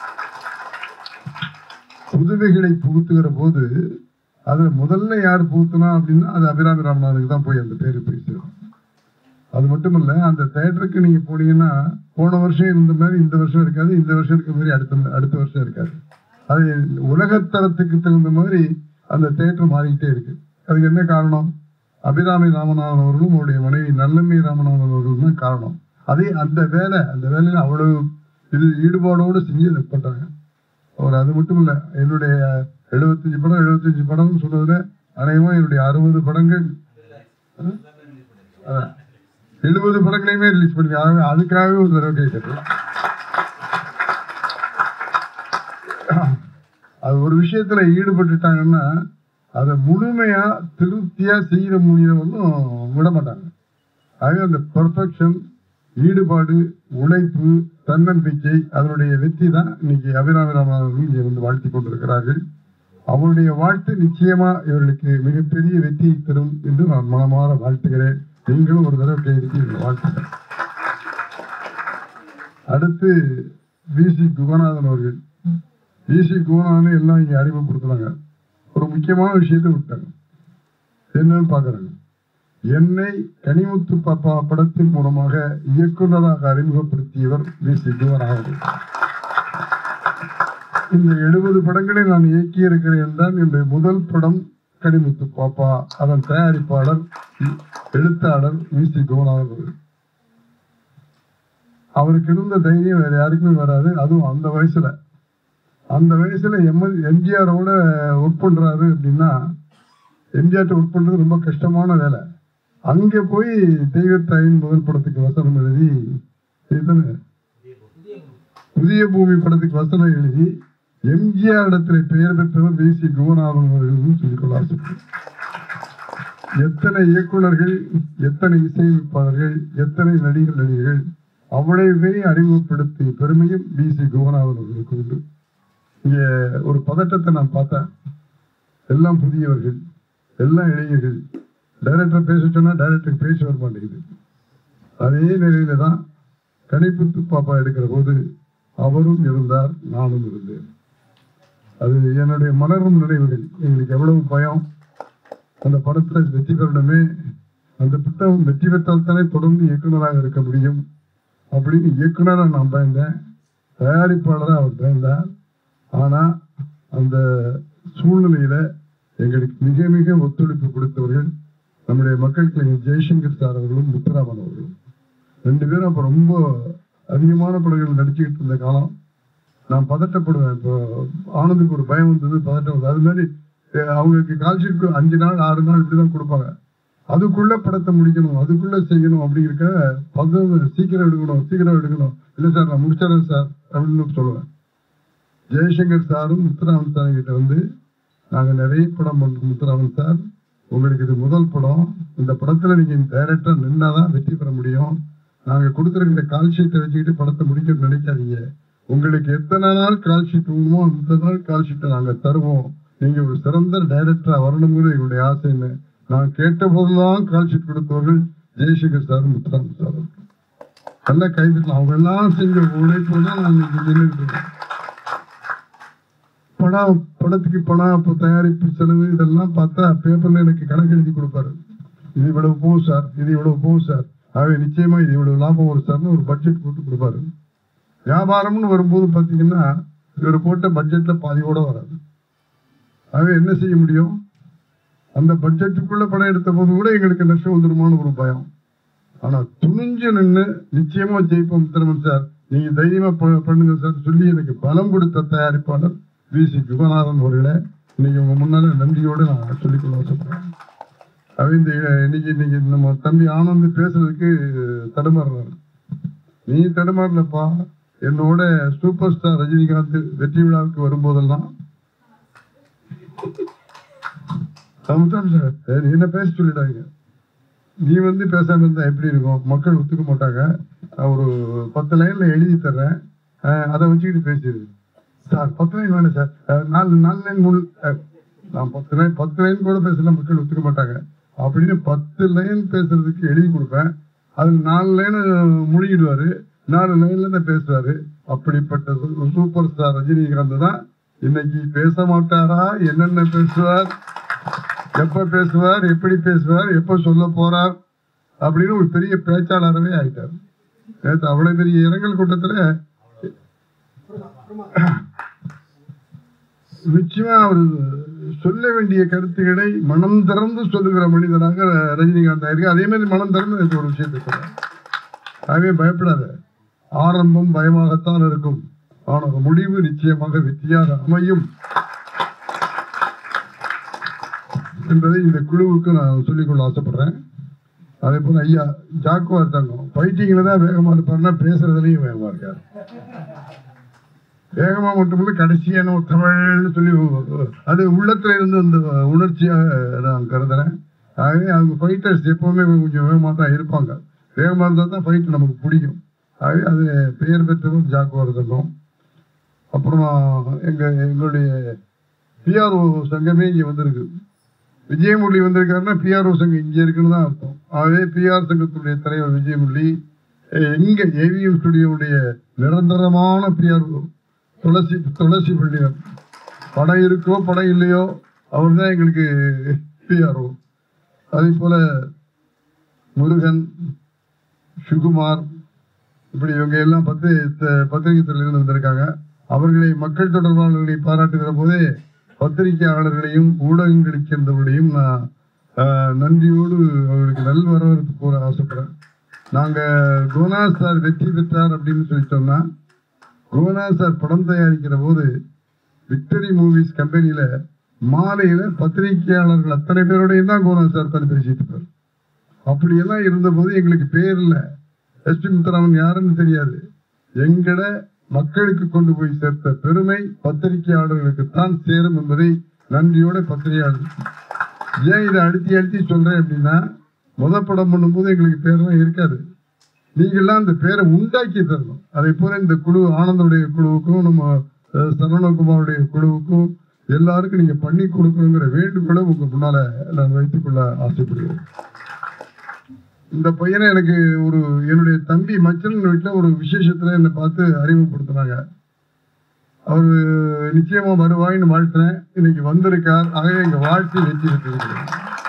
புதுமைகளை புகுத்துகிற போது அது முதல்ல யார் புகுத்துனா அப்படின்னா அது அபிராமி ராமநாதனுக்கு தான் போய் அந்த பேரு போய் சேரும் அது மட்டும் இல்ல அந்த தேட்டருக்கு நீங்க போனீங்கன்னா போன வருஷம் இருந்த மாதிரி இந்த வருஷம் இருக்காது இந்த வருஷம் இருக்க மாதிரி அடுத்த அடுத்த வருஷம் இருக்காது அது உலகத்தரத்துக்கு தகுந்த மாதிரி அந்த தேட்டர் மாறிக்கிட்டே இருக்கு அதுக்கு என்ன காரணம் அபிராமி ராமநாதன் அவர்களும் அவருடைய மனைவி நல்லம்மை ராமநாதன் அவர்களும் தான் காரணம் அதே அந்த வேலை அந்த வேலையில அவ்வளவு இது ஈடுபாடோடு செஞ்சு அதை பண்றாங்க அவர் அது மட்டும் இல்ல என்னுடைய எழுபத்தஞ்சு படம் எழுபத்தஞ்சு படம் சொன்னதுல அநேகமா என்னுடைய அறுபது படங்கள் எழுபது படங்களையுமே ரிலீஸ் பண்ணி அதுக்காகவே ஒரு தடவை கேட்கறது அது ஒரு விஷயத்துல ஈடுபட்டுட்டாங்கன்னா அதை முழுமையா திருப்தியா செய்யற முடியவங்களும் விட மாட்டாங்க ஆக அந்த பெர்ஃபெக்ஷன் ஈடுபாடு உழைப்பு தன்னம்பிக்கை அதனுடைய வெற்றி தான் இன்னைக்கு அபிராமி ராமநாதன் இங்கே வந்து வாழ்த்தி கொண்டிருக்கிறார்கள் அவருடைய வாழ்த்து நிச்சயமா இவர்களுக்கு மிகப்பெரிய வெற்றியை தரும் என்று நான் மனமாற வாழ்த்துகிறேன் நீங்களும் ஒரு தடவை கையெழுத்தி வாழ்த்துகிறேன் அடுத்து வி சி குகநாதன் அவர்கள் வி சி குகநாதன் எல்லாம் இங்க அறிமுகப்படுத்துனாங்க ஒரு முக்கியமான விஷயத்தை விட்டாங்க என்னன்னு பாக்குறாங்க என்னை கனிமுத்து பாப்பா படத்தின் மூலமாக இயக்குனராக அறிமுகப்படுத்தியவர் வி சி குகநாதன் இந்த எழுபது படங்களை நான் இயக்கி இருக்கிறேன் என்றால் என்னுடைய முதல் படம் கனிமுத்து பாப்பா அதன் தயாரிப்பாளர் எழுத்தாளர் வி சி குகநாதன் அவர்கள் அவருக்கு இருந்த தைரியம் வேற யாருக்குமே வராது அதுவும் அந்த வயசுல அந்த வயசுல எம் எம்ஜிஆரோட ஒர்க் பண்றாரு அப்படின்னா எம்ஜிஆர் ஒர்க் பண்றது ரொம்ப கஷ்டமான வேலை அங்க போய் தெய்வத்தாயின் முதல் படத்துக்கு வசனம் எழுதி இதுதானே புதிய பூமி படத்துக்கு வசனம் எழுதி எம்ஜிஆர் இடத்துல பெயர் பெற்றவர் வி சி குமநாதன் அவர்கள் சொல்லிக்கொள்ள ஆசைப்படுறேன் எத்தனை இயக்குனர்கள் எத்தனை இசையமைப்பாளர்கள் எத்தனை நடிகர் நடிகர்கள் அவ்வளவு பேரை அறிமுகப்படுத்திய பெருமையும் வி சி குமநாதன் அவர்களுக்கு உண்டு இங்க ஒரு பதட்டத்தை நான் பார்த்தேன் எல்லாம் புதியவர்கள் எல்லாம் இளைஞர்கள் டைரக்டர் பேச சொன்னா டைரக்டர் பேச வர மாட்டேங்குது அதே நிலையில தான் கணிப்புத்து பாப்பா எடுக்கிற போது அவரும் இருந்தார் நானும் இருந்தேன் அது என்னுடைய மலரும் நினைவுகள் எங்களுக்கு எவ்வளவு பயம் அந்த படத்துல வெற்றி பெறணுமே அந்த புத்தகம் வெற்றி பெற்றால் தானே தொடர்ந்து இயக்குனராக இருக்க முடியும் அப்படின்னு இயக்குனரா நான் பயந்தேன் தயாரிப்பாளராக அவர் பயந்தார் ஆனா அந்த சூழ்நிலையில எங்களுக்கு மிக மிக ஒத்துழைப்பு கொடுத்தவர்கள் நம்முடைய மக்கள் கலைஞர் ஜெய்சங்கர் சார் அவர்களும் முத்துராமன் அவர்களும் ரெண்டு பேரும் அப்ப ரொம்ப அதிகமான படங்கள் நடிச்சுக்கிட்டு இருந்த காலம் நான் பதட்டப்படுவேன் இப்போ ஆனந்துக்கு ஒரு பயம் வந்தது பதட்டம் வந்தது அது மாதிரி அஹ், அவங்களுக்கு கால்ஷீட் அஞ்சு நாள் ஆறு நாள் இப்படிதான் கொடுப்பாங்க அதுக்குள்ள படத்தை முடிக்கணும் அதுக்குள்ள செய்யணும் அப்படிங்கிற பதம் சீக்கிரம் எடுக்கணும் சீக்கிரம் எடுக்கணும் இல்லை சார் நான் முடிச்சிடறேன் சார் அப்படின்னு சொல்லுவேன் ஜெயசங்கர் சாரும் முத்துராமன் சார் கிட்ட வந்து நாங்க நிறைய படம் பண்றோம் முத்துராமன் சார் உங்களுக்கு இது முதல் படம் இந்த படத்துல நீங்க டைரக்டா நின்னாதான் வெற்றி பெற முடியும் நாங்க கொடுத்துருக்கிற கால் ஷீட்டை வச்சுக்கிட்டு படத்தை முடிக்க நினைக்காதீங்க உங்களுக்கு எத்தனை நாள் கால் ஷீட் வேணுமோ அந்த நாள் கால் ஷீட்டை நாங்க தருவோம் நீங்க ஒரு சிறந்த டைரக்டரா வரணுங்கிறது எங்களுடைய ஆசைன்னு நான் கேட்ட போதெல்லாம் கால்ஷீட் கொடுத்தவர்கள் ஜெயசேகர் சார் முத்துராமன் சார் அவர்கள். நல்லா கைதுக்கலாம் அவங்க எல்லாம் செஞ்ச உழைப்பு தான் நான் இன்னைக்கு நின்றுட்டு இருக்கேன் படம் படத்துக்கு பணம் இப்போ தயாரிப்பு செலவு இதெல்லாம் பார்த்தா பேப்பர்ல எனக்கு கணக்கு எழுதி கொடுப்பாரு இது இவ்வளவு போகும் சார் இது இவ்வளவு போகும் சார் ஆகவே நிச்சயமா இது இவ்வளவு லாபம் வரும் சார்னு ஒரு பட்ஜெட் போட்டு கொடுப்பாரு வியாபாரம்னு வரும்போது பாத்தீங்கன்னா இவர் போட்ட பட்ஜெட்ல பாதி கூட வராது ஆகவே என்ன செய்ய முடியும் அந்த பட்ஜெட்டுக்குள்ள படம் எடுத்த போது கூட எங்களுக்கு நஷ்டம் வந்துருமான ஒரு பயம் ஆனா துணிஞ்சு நின்று நிச்சயமா ஜெயிப்போம் திறமன் சார் நீங்க தைரியமா ப- பண்ணுங்க சார் சொல்லி எனக்கு பலம் கொடுத்த தயாரிப்பாளர் வி சி யுகநாதன் அவர்களே இன்னைக்கு உங்க முன்னால நன்றியோடு நான் சொல்லிக்கொள்ள ஆசைப்படுறேன் அது இந்த இன்னைக்கு இன்னைக்கு நம்ம தம்பி ஆனந்த் பேசுறதுக்கு தடுமாறுறாரு நீ தடுமாறலப்பா என்னோட சூப்பர் ஸ்டார் ரஜினிகாந்த் வெற்றி விழாவுக்கு வரும்போதெல்லாம் சமுத்திரம் சார் சரி, என்ன பேச சொல்லிடாங்க நீ வந்து பேசாம இருந்தா எப்படி இருக்கும் மக்கள் ஒத்துக்க மாட்டாங்க நான் ஒரு பத்து லைன்ல எழுதி தர்றேன் அஹ் அதை வச்சுக்கிட்டு பேசிடு சார் பத்து லைன் வேணும் சார் அஹ் நாலு நாலு லைன் முள் அஹ் நான் பத்து லைன் பத்து லைன் கூட பேசல மக்கள் ஒத்துக்க மாட்டாங்க அப்படின்னு பத்து லைன் பேசுறதுக்கு எழுதி கொடுப்பேன் அதுல நாலு லைன் முழுகிடுவாரு நாலு லைன்ல தான் பேசுவாரு அப்படிப்பட்ட சூ- சூப்பர் ஸ்டார் ரஜினிகாந்த் தான் இன்னைக்கு பேச மாட்டாரா என்னென்ன பேசுவார் எப்ப பேசுவார் எப்படி பேசுவார் எப்ப சொல்ல போறார் அப்படின்னு ஒரு பெரிய பேச்சாளரவே ஆயிட்டார் நேத்து அவ்வளவு பெரிய இரங்கல் கூட்டத்துல நிச்சயமா அவர் சொல்ல வேண்டிய கருத்துக்களை மனம் திறந்து சொல்லுகிற மனிதனாக ரஜினிகாந்த் ஆயிருக்கு அதே மாதிரி மனம் திறந்து நேத்து ஒரு விஷயத்தை சொல்றார் ஆகவே பயப்படாத ஆரம்பம் பயமாகத்தான் இருக்கும் ஆனால் முடிவு நிச்சயமாக வெற்றியாக அமையும் என்பதை இந்த குழுவுக்கு நான் சொல்லிக்கொள்ள ஆசைப்படுறேன் அதே போல ஐயா ஜாக்குவா இருக்காங்க ஃபைட்டிங்ல தான் வேகமா இருப்பாருன்னா பேசுறதுலயும் வேகமா இருக்காரு வேகமா மட்டுமில்ல கடைசியான ஒரு தமிழ்னு சொல்லி அது உள்ளத்துல இருந்து அந்த உணர்ச்சியாக நான் கருதுறேன் ஆகவே அவங்க ஃபைட்டர்ஸ் எப்பவுமே கொஞ்சம் வேகமா தான் இருப்பாங்க வேகமா இருந்தா தான் ஃபைட் நமக்கு பிடிக்கும் ஆகவே அது பெயர் பெற்றவர் ஜாக்குவா இருந்தோம் அப்புறமா எங்க எங்களுடைய பிஆர்ஓ சங்கமே இங்க வந்திருக்கு விஜயமுரளி வந்திருக்காருன்னா பிஆர்ஓ சங்கம் இங்க இருக்குன்னு தான் அர்த்தம் ஆகவே பிஆர் சங்கத்துடைய தலைவர் விஜயமுரளி அஹ் இங்க ஏவிஎம் ஸ்டுடியோவுடைய நிரந்தரமான பிஆர்ஓ துளசி துளசி பள்ளியர் படம் இருக்கோ படம் இல்லையோ அவர் தான் எங்களுக்கு பிஆர்ஓ அதே போல முருகன் சுகுமார் இப்படி இவங்க எல்லாம் பத்து த- பத்திரிகை துறையிலிருந்து வந்திருக்காங்க அவர்களை மக்கள் தொடர்பாளர்களை பாராட்டுகிற போதே பத்திரிகையாளர்களையும் ஊடகங்களுக்கு சேர்ந்தவர்களையும் நான் ஆஹ், நன்றியோடு அவர்களுக்கு நல் வரவேற்பு கூற ஆசைப்படுறேன் நாங்க குணா சார் வெற்றி பெற்றார் அப்படின்னு சொல்லி சொன்னா குணா சார் படம் தயாரிக்கிற போது விக்டரி மூவிஸ் கம்பெனியில மாலையில பத்திரிகையாளர்கள் அத்தனை பேரோடையும் தான் குணா சார் தான் பேசிட்டு இருப்பார் அப்படியெல்லாம் இருந்தபோது எங்களுக்கு பேர் இல்ல எஸ் பி முத்துராமன் யாருன்னு தெரியாது எங்கட மக்களுக்கு கொண்டு போய் சேர்த்த பெருமை பத்திரிகையாளர்களுக்கு தான் சேரும் என்பதை நன்றியோட பத்திரிகையாளர் ஏன் இதை அழுத்தி அழுத்தி சொல்றேன் அப்படின்னா முத படம் பண்ணும்போது எங்களுக்கு பேரெல்லாம் இருக்காது நீங்கள்லாம் அந்த பேரை உண்டாக்கி தரணும் அதே போல இந்த குழு ஆனந்தனுடைய குழுவுக்கும் நம்ம அஹ், சரவணகுமாருடைய குழுவுக்கும் எல்லாருக்கும் நீங்க பண்ணி கொடுக்கணுங்கிற வேண்டுகோளை உங்க முன்னால நான் வைத்துக் கொள்ள ஆசைப்படுகிறேன் இந்த பையனை எனக்கு ஒரு என்னுடைய தம்பி மச்சன் வீட்டுல ஒரு விசேஷத்துல என்னை பார்த்து அறிமுகப்படுத்தினாங்க அவர் நிச்சயமா வருவாயின்னு வாழ்த்துறேன் இன்னைக்கு வந்திருக்கார் ஆகவே எங்க வாழ்த்து வெற்றி பெற்றிருக்கிறேன்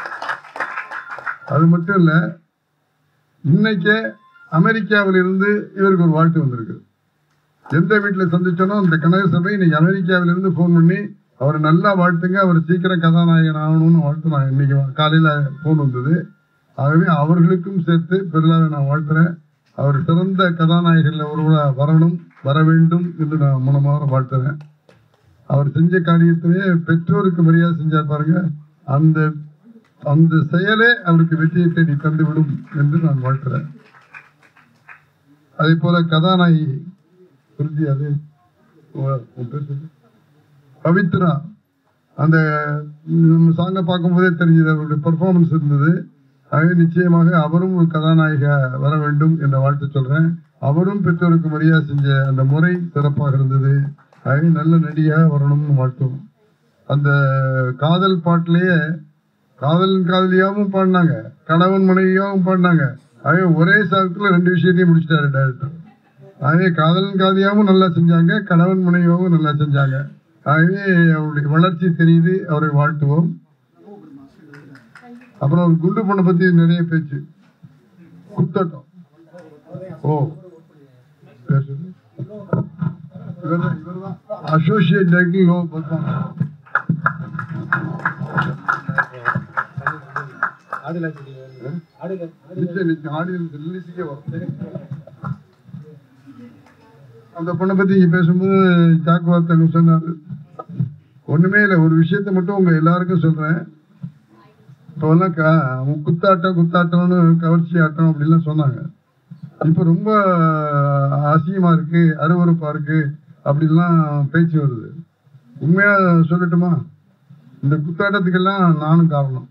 அது மட்டும் இல்ல இன்னைக்கே அமெரிக்காவில் இருந்து இவருக்கு ஒரு வாழ்த்து வந்திருக்கு எந்த வீட்டுல சந்திச்சோனோ அந்த கனக சபை இன்னைக்கு அமெரிக்காவில இருந்து போன் பண்ணி அவர் நல்லா வாழ்த்துங்க அவர் சீக்கிரம் கதாநாயகன் ஆகணும்னு வாழ்த்து நான் இன்னைக்கு காலையில போன் வந்தது ஆகவே அவர்களுக்கும் சேர்த்து பெருளாவை நான் வாழ்த்துறேன் அவர் சிறந்த கதாநாயகர்ல ஒருவரா வரணும் வர வேண்டும் என்று நான் மனமாற வாழ்த்துறேன் அவர் செஞ்ச காரியத்திலே பெற்றோருக்கு மரியாதை செஞ்சார் பாருங்க அந்த அந்த செயலே அவருக்கு வெற்றியை தேடி தந்துவிடும் என்று நான் வாழ்த்துறேன் அதே போல கதாநாயகி சுருதி அது உன் உன் பேர் சொல்லு. பவித்ரா அந்த சாங்கை பார்க்கும்போதே தெரிஞ்சது அவருடைய பெர்ஃபார்மன்ஸ் இருந்தது ஆகவே நிச்சயமாக அவரும் ஒரு கதாநாயக வர வேண்டும் என்ற வாழ்த்து சொல்றேன் அவரும் பெற்றோருக்கு மரியாதை செஞ்ச அந்த முறை சிறப்பாக இருந்தது ஆகவே நல்ல நடிகையாக வரணும்னு வாழ்த்துவோம் அந்த காதல் பாட்டிலேயே காதலன் காதலியாவும் பாடினாங்க கணவன் மனைவியாவும் பாடினாங்க ஆகவே ஒரே சாதத்துல ரெண்டு விஷயத்தையும் முடிச்சிட்டாரு டைரக்டர் ஆகவே காதலன் காதலியாவும் நல்லா செஞ்சாங்க கணவன் மனைவியாவும் நல்லா செஞ்சாங்க ஆகவே அவருடைய வளர்ச்சி தெரியுது அவரை வாழ்த்துவோம் அப்புறம் அவர் குண்டு பொண்ணை பத்தி நிறைய பேச்சு குத்தட்டம் ஓ பேர் சொல்லு. இவர்தான் இவர்தான் அசோசியேட் டைரக்டர் லோ பத்மா நிச்சயம், நிச்சயம். ஆடியன்ஸ் ரிலீஸுக்கே வரும். அந்த பொண்ணை பத்தி இங்க பேசும்போது ஜாக்குவார்த்தை சொன்னாரு ஒண்ணுமே இல்லை ஒரு விஷயத்த மட்டும் உங்க எல்லாருக்கும் சொல்றேன் இப்போல்லாம் க- குத்தாட்டம் குத்தாட்டம்னு கவர்ச்சி ஆட்டம் அப்படிலாம் சொன்னாங்க இப்ப ரொம்ப அசிங்கமா இருக்கு அருவருப்பா இருக்கு அப்படிலாம் பேச்சு வருது உண்மையா சொல்லட்டுமா இந்த குத்தாட்டத்துக்கெல்லாம் நானும் காரணம்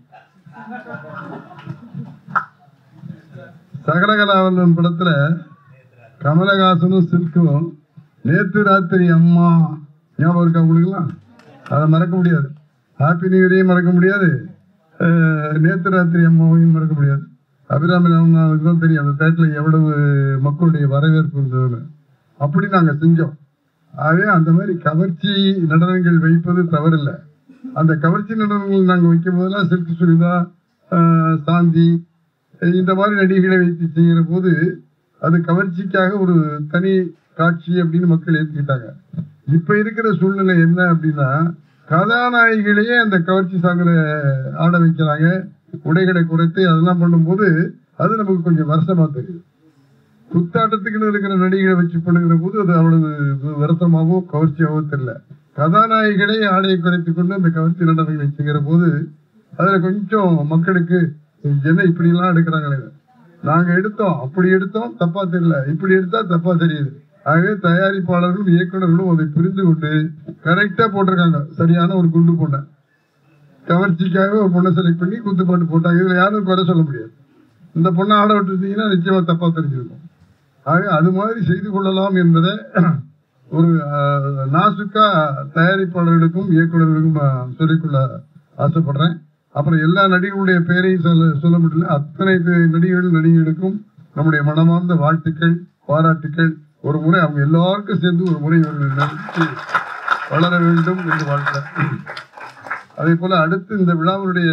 சகலகலாவல்லன் படத்துல கமலஹாசனும் சில்கும் நேத்து ராத்திரி அம்மா ஞாபகம் இருக்கா உங்களுக்குலாம் அதை மறக்க முடியாது ஹாப்பி நியூ இயரையும் மறக்க முடியாது அஹ், நேத்து ராத்திரி அம்மாவையும் மறக்க முடியாது அபிராமி ராமநாதனுக்கு தான் தெரியும் அந்த தேட்டரில் எவ்வளவு மக்களுடைய வரவேற்பு இருந்ததுன்னு அப்படி நாங்கள் செஞ்சோம் ஆகவே அந்த மாதிரி கவர்ச்சி நடனங்கள் வைப்பது தவறில்லை அந்த கவர்ச்சி நடனங்கள் நாங்கள் வைக்கும் போதெல்லாம் சில்க் சுனிதா அஹ், சாந்தி இந்த மாதிரி நடிகைகளை வைத்து செய்கிற போது அது கவர்ச்சிக்காக ஒரு தனி காட்சி அப்படின்னு மக்கள் ஏற்றுக்கிட்டாங்க இப்ப இருக்கிற சூழ்நிலை என்ன அப்படின்னா கதாநாயகிகளையே அந்த கவர்ச்சி சாங்கல ஆட வைக்கிறாங்க உடைகளை குறைத்து அதெல்லாம் பண்ணும்போது அது நமக்கு கொஞ்சம் வருஷமா தெரியுது குத்தாட்டத்துக்குன்னு இருக்கிற நடிகளை வச்சு பண்ணுகிற போது அது அவ்வளவு வருத்தமாவோ கவர்ச்சியாவோ தெரியல கதாநாயகிகளை ஆடையை குறைத்துக் கொண்டு அந்த கவர்ச்சி நடனங்களை செய்கிற போது அதுல கொஞ்சம் மக்களுக்கு என்ன இப்படி எல்லாம் எடுக்கிறாங்களே நாங்க எடுத்தோம் அப்படி எடுத்தோம் தப்பா தெரியல இப்படி எடுத்தா தப்பா தெரியுது ஆகவே தயாரிப்பாளர்களும் இயக்குனர்களும் அதை புரிந்து கொண்டு கரெக்டா போட்டிருக்காங்க சரியான ஒரு குண்டு பொண்ணை கவர்ச்சிக்காக ஒரு பொண்ணை செலக்ட் பண்ணி குத்து பாட்டு போட்டாங்க இதுல யாரும் குறை சொல்ல முடியாது இந்த பொண்ணை ஆட விட்டுருந்தீங்கன்னா நிச்சயமா தப்பா தெரிஞ்சிருக்கும் ஆக அது மாதிரி செய்து கொள்ளலாம் என்பதை ஒரு அஹ், நாசுக்கா தயாரிப்பாளர்களுக்கும் இயக்குனர்களுக்கும் நான் சொல்லிக்கொள்ள ஆசைப்படுறேன் அப்புறம் எல்லா நடிகர்களுடைய பெயரையும் சொல்ல சொல்ல முடியல அத்தனை பே- நடிகர்கள் நடிகைகளுக்கும் நம்முடைய மனமார்ந்த வாழ்த்துக்கள் பாராட்டுக்கள் ஒரு முறை அவங்க எல்லாருக்கும் சேர்ந்து ஒரு முறை இவர்கள் நடித்து வளர வேண்டும் என்று வாழ்க்கிறேன் அதே போல அடுத்து இந்த விழாவினுடைய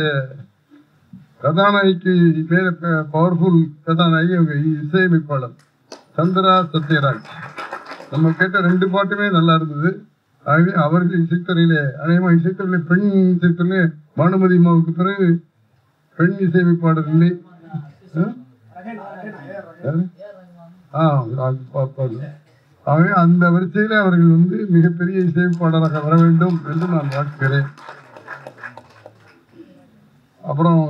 கதாநாயகி பேர பவர்ஃபுல் கதாநாயகி அவங்க இசையமைப்பாளர் சந்திரா சத்யராஜ் நம்ம கேட்ட ரெண்டு பாட்டுமே நல்லா இருந்தது ஆகவே அவர்கள் இசைத்துறையிலே அநேகமா இசைத்துறையிலே பெண் இசைத்துறையிலே பானுமதி அம்மாவுக்கு பிறகு பெண் இசையமைப்பாளர் இல்லை ஆ? யாரு? ஆ, அது பார்ப்பது. ஆகவே அந்த வரிசையில அவர்கள் வந்து மிகப்பெரிய இசையமைப்பாளராக வர வேண்டும் என்று நான் வாழ்த்துகிறேன் அப்புறம்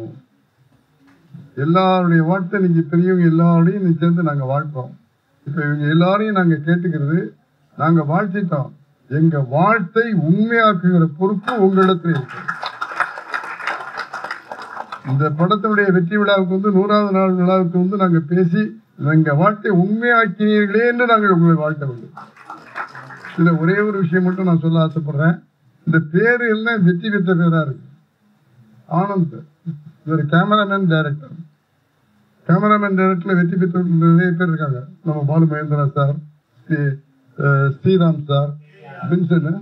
எல்லாருடைய வாழ்த்தை நீங்க பெரியவங்க எல்லாரோடையும் இன்னைக்கு சேர்ந்து நாங்க வாழ்த்தோம் இப்ப இவங்க எல்லாரையும் நாங்க கேட்டுக்கிறது நாங்க வாழ்த்திட்டோம் எங்க வாழ்த்தை உண்மையாக்குகிற பொறுப்பு உங்களிடத்தில் இருக்கு இந்த படத்தினுடைய வெற்றி விழாவுக்கு வந்து நூறாவது நாள் விழாவுக்கு வந்து நாங்க பேசி எங்க வாழ்த்தை உண்மையாக்கினீர்களே என்று நாங்கள் உங்களை வாழ்த்த வேண்டும் இதுல ஒரே ஒரு விஷயம் மட்டும் நான் சொல்ல ஆசைப்படுறேன் இந்த பேரு எல்லாம் வெற்றி பெற்ற பேரா இருக்கு ஆனந்த் இவர் கேமராமேன் டைரக்டர் கேமராமேன் டைரக்டர்ல வெற்றி பெற்றவர்கள் நிறைய பேர் இருக்காங்க நம்ம பாலு மகேந்திரா சார் ஸ்ரீ- அஹ் ஸ்ரீராம் சார் வின்சன்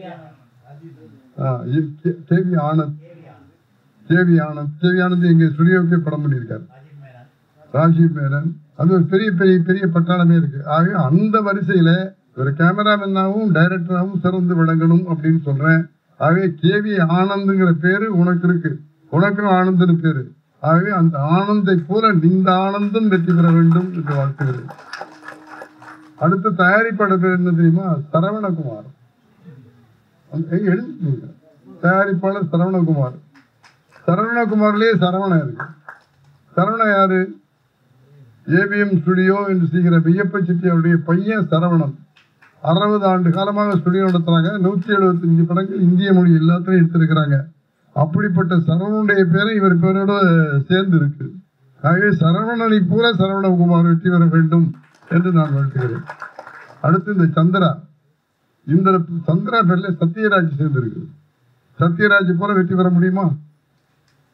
கேவி ஆனந்த் கேவி ஆனந்த் கேவி ஆனந்த் எங்க ஸ்டுடியோக்கே படம் பண்ணியிருக்காரு ராஜீவ் மேனன் அது ஒரு பெரிய பெரிய பெரிய பட்டாளமே இருக்கு ஆக அந்த வரிசையில ஒரு கேமராமேனாவும் டைரக்டராகவும் சிறந்து விளங்கணும் அப்படின்னு சொல்றேன் ஆகவே கேவி ஆனந்துங்கிற பேரு உனக்கு இருக்கு உனக்கும் ஆனந்த்னு பேரு ஆகவே அந்த ஆனந்தை போல இந்த ஆனந்தம் வெற்றி பெற வேண்டும் என்று வாழ்த்துகிறேன் அடுத்த தயாரிப்பாளர் பேர் என்ன தெரியுமா சரவணகுமார் அந்த- ஏய், எழுதிக்கோங்க. தயாரிப்பாளர் சரவணகுமார் சரவணகுமார்லயே சரவணன் இருக்கு சரவணன் யாரு ஏவிஎம் ஸ்டுடியோ என்று செய்கிற வியப்ப செட்டியாருடைய பையன் சரவணன் அறுபது ஆண்டு காலமாக ஸ்டுடியோ நடத்துறாங்க நூத்தி எழுபத்தஞ்சு படங்கள் இந்திய மொழி எல்லாத்தையும் எடுத்திருக்கிறாங்க அப்படிப்பட்ட சரவணனுடைய பேரை இவர் பேரோட சேர்ந்து இருக்கு ஆகவே சரவணனை போல சரவணகுமார் வெற்றி பெற வேண்டும் என்று நான் வாழ்த்துகிறேன் அடுத்து இந்த சந்திரா இந்த சந்திரா பேர்ல சத்யராஜ் சேர்ந்து இருக்கு சத்யராஜ் போல வெற்றி பெற முடியுமா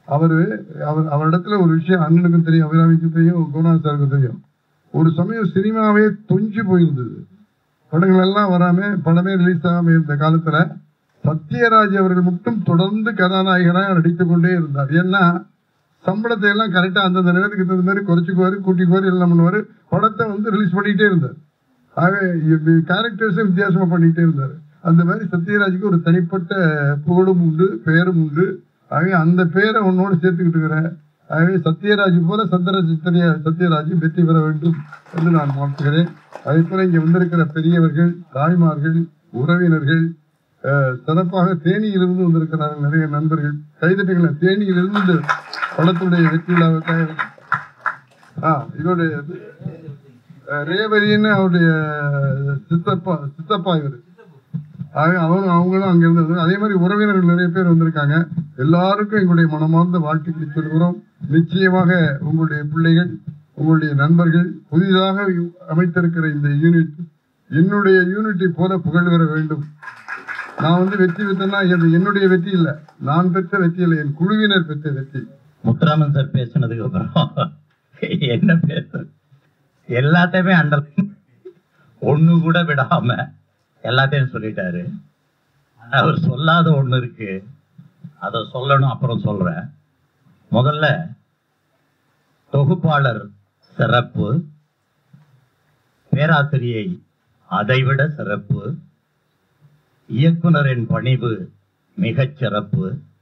அவரு அவர் அவரிடத்துல ஒரு விஷயம் அண்ணனுக்கும் தெரியும் அபிராமிக்கும் தெரியும் குணால் சாருக்கும் தெரியும் ஒரு சமயம் சினிமாவே தொஞ்சு போயிருந்தது படங்கள் எல்லாம் வராம படமே ரிலீஸ் ஆகாம இருந்த காலத்துல சத்யராஜ் அவர்கள் மட்டும் தொடர்ந்து கதாநாயகனாக நடித்துக் கொண்டே இருந்தார் ஏன்னா சம்பளத்தை எல்லாம் கரெக்டா அந்தந்த நேரத்துக்கு தகுந்த மாதிரி குறைச்சிக்குவாரு கூட்டிக்குவாரு எல்லாம் பண்ணுவாரு படத்தை வந்து ரிலீஸ் பண்ணிட்டே இருந்தார் ஆக கேரக்டர்ஸும் வித்தியாசமா பண்ணிட்டே இருந்தார் அந்த மாதிரி சத்யராஜுக்கு ஒரு தனிப்பட்ட புகழும் உண்டு பெயரும் உண்டு ஆகவே அந்த பெயரை உன்னோடு சேர்த்துக்கிட்டு இருக்கிறேன் ஆகவே சத்யராஜ் போல சந்திரராஜ் சத்ய சத்யராஜ் வெற்றி பெற வேண்டும் என்று நான் வாழ்த்துகிறேன் அதே போல இங்கே வந்திருக்கிற பெரியவர்கள் தாய்மார்கள் உறவினர்கள் அஹ், சிறப்பாக தேனியிலிருந்து வந்திருக்கிறார்கள் நிறைய நண்பர்கள் கைதட்டுகளை தேனியிலிருந்து இந்த படத்துடைய வெற்றி விழாவுக்காக ஆ இதோடைய அஹ், ரேவதின்னு அவருடைய சித்தப்பா சித்தப்பா இவர் ஆக அவரும் அவங்களும் அங்க இருந்தது அதே மாதிரி உறவினர்கள் நிறைய பேர் வந்திருக்காங்க எல்லாருக்கும் எங்களுடைய மனமார்ந்த வாழ்த்துக்களை சொல்கிறோம் நிச்சயமாக உங்களுடைய பிள்ளைகள் உங்களுடைய நண்பர்கள் புதிதாக அமைத்திருக்கிற இந்த யூனிட் என்னுடைய யூனிட்டை போல புகழ் பெற வேண்டும் நான் வந்து வெற்றி பெற்றேன்னா இது என்னுடைய வெற்றி இல்லை நான் பெற்ற வெற்றி இல்லை என் குழுவினர் பெற்ற வெற்றி முத்துராமன் சார் பேசினதுக்கு அப்புறம் என்ன பேச எல்லாத்தையுமே அண்டர் ஒண்ணு கூட விடாம எல்லாத்தையும் சொல்லிட்டாரு ஆனா அவர் சொல்லாத ஒண்ணு இருக்கு அத சொல்லணும் அப்புறம் சொல்றேன் முதல்ல தொகுப்பாளர் சிறப்பு பேராசிரியை அதைவிட சிறப்பு இயக்குனரின் பணிவு மிகச் சிறப்பு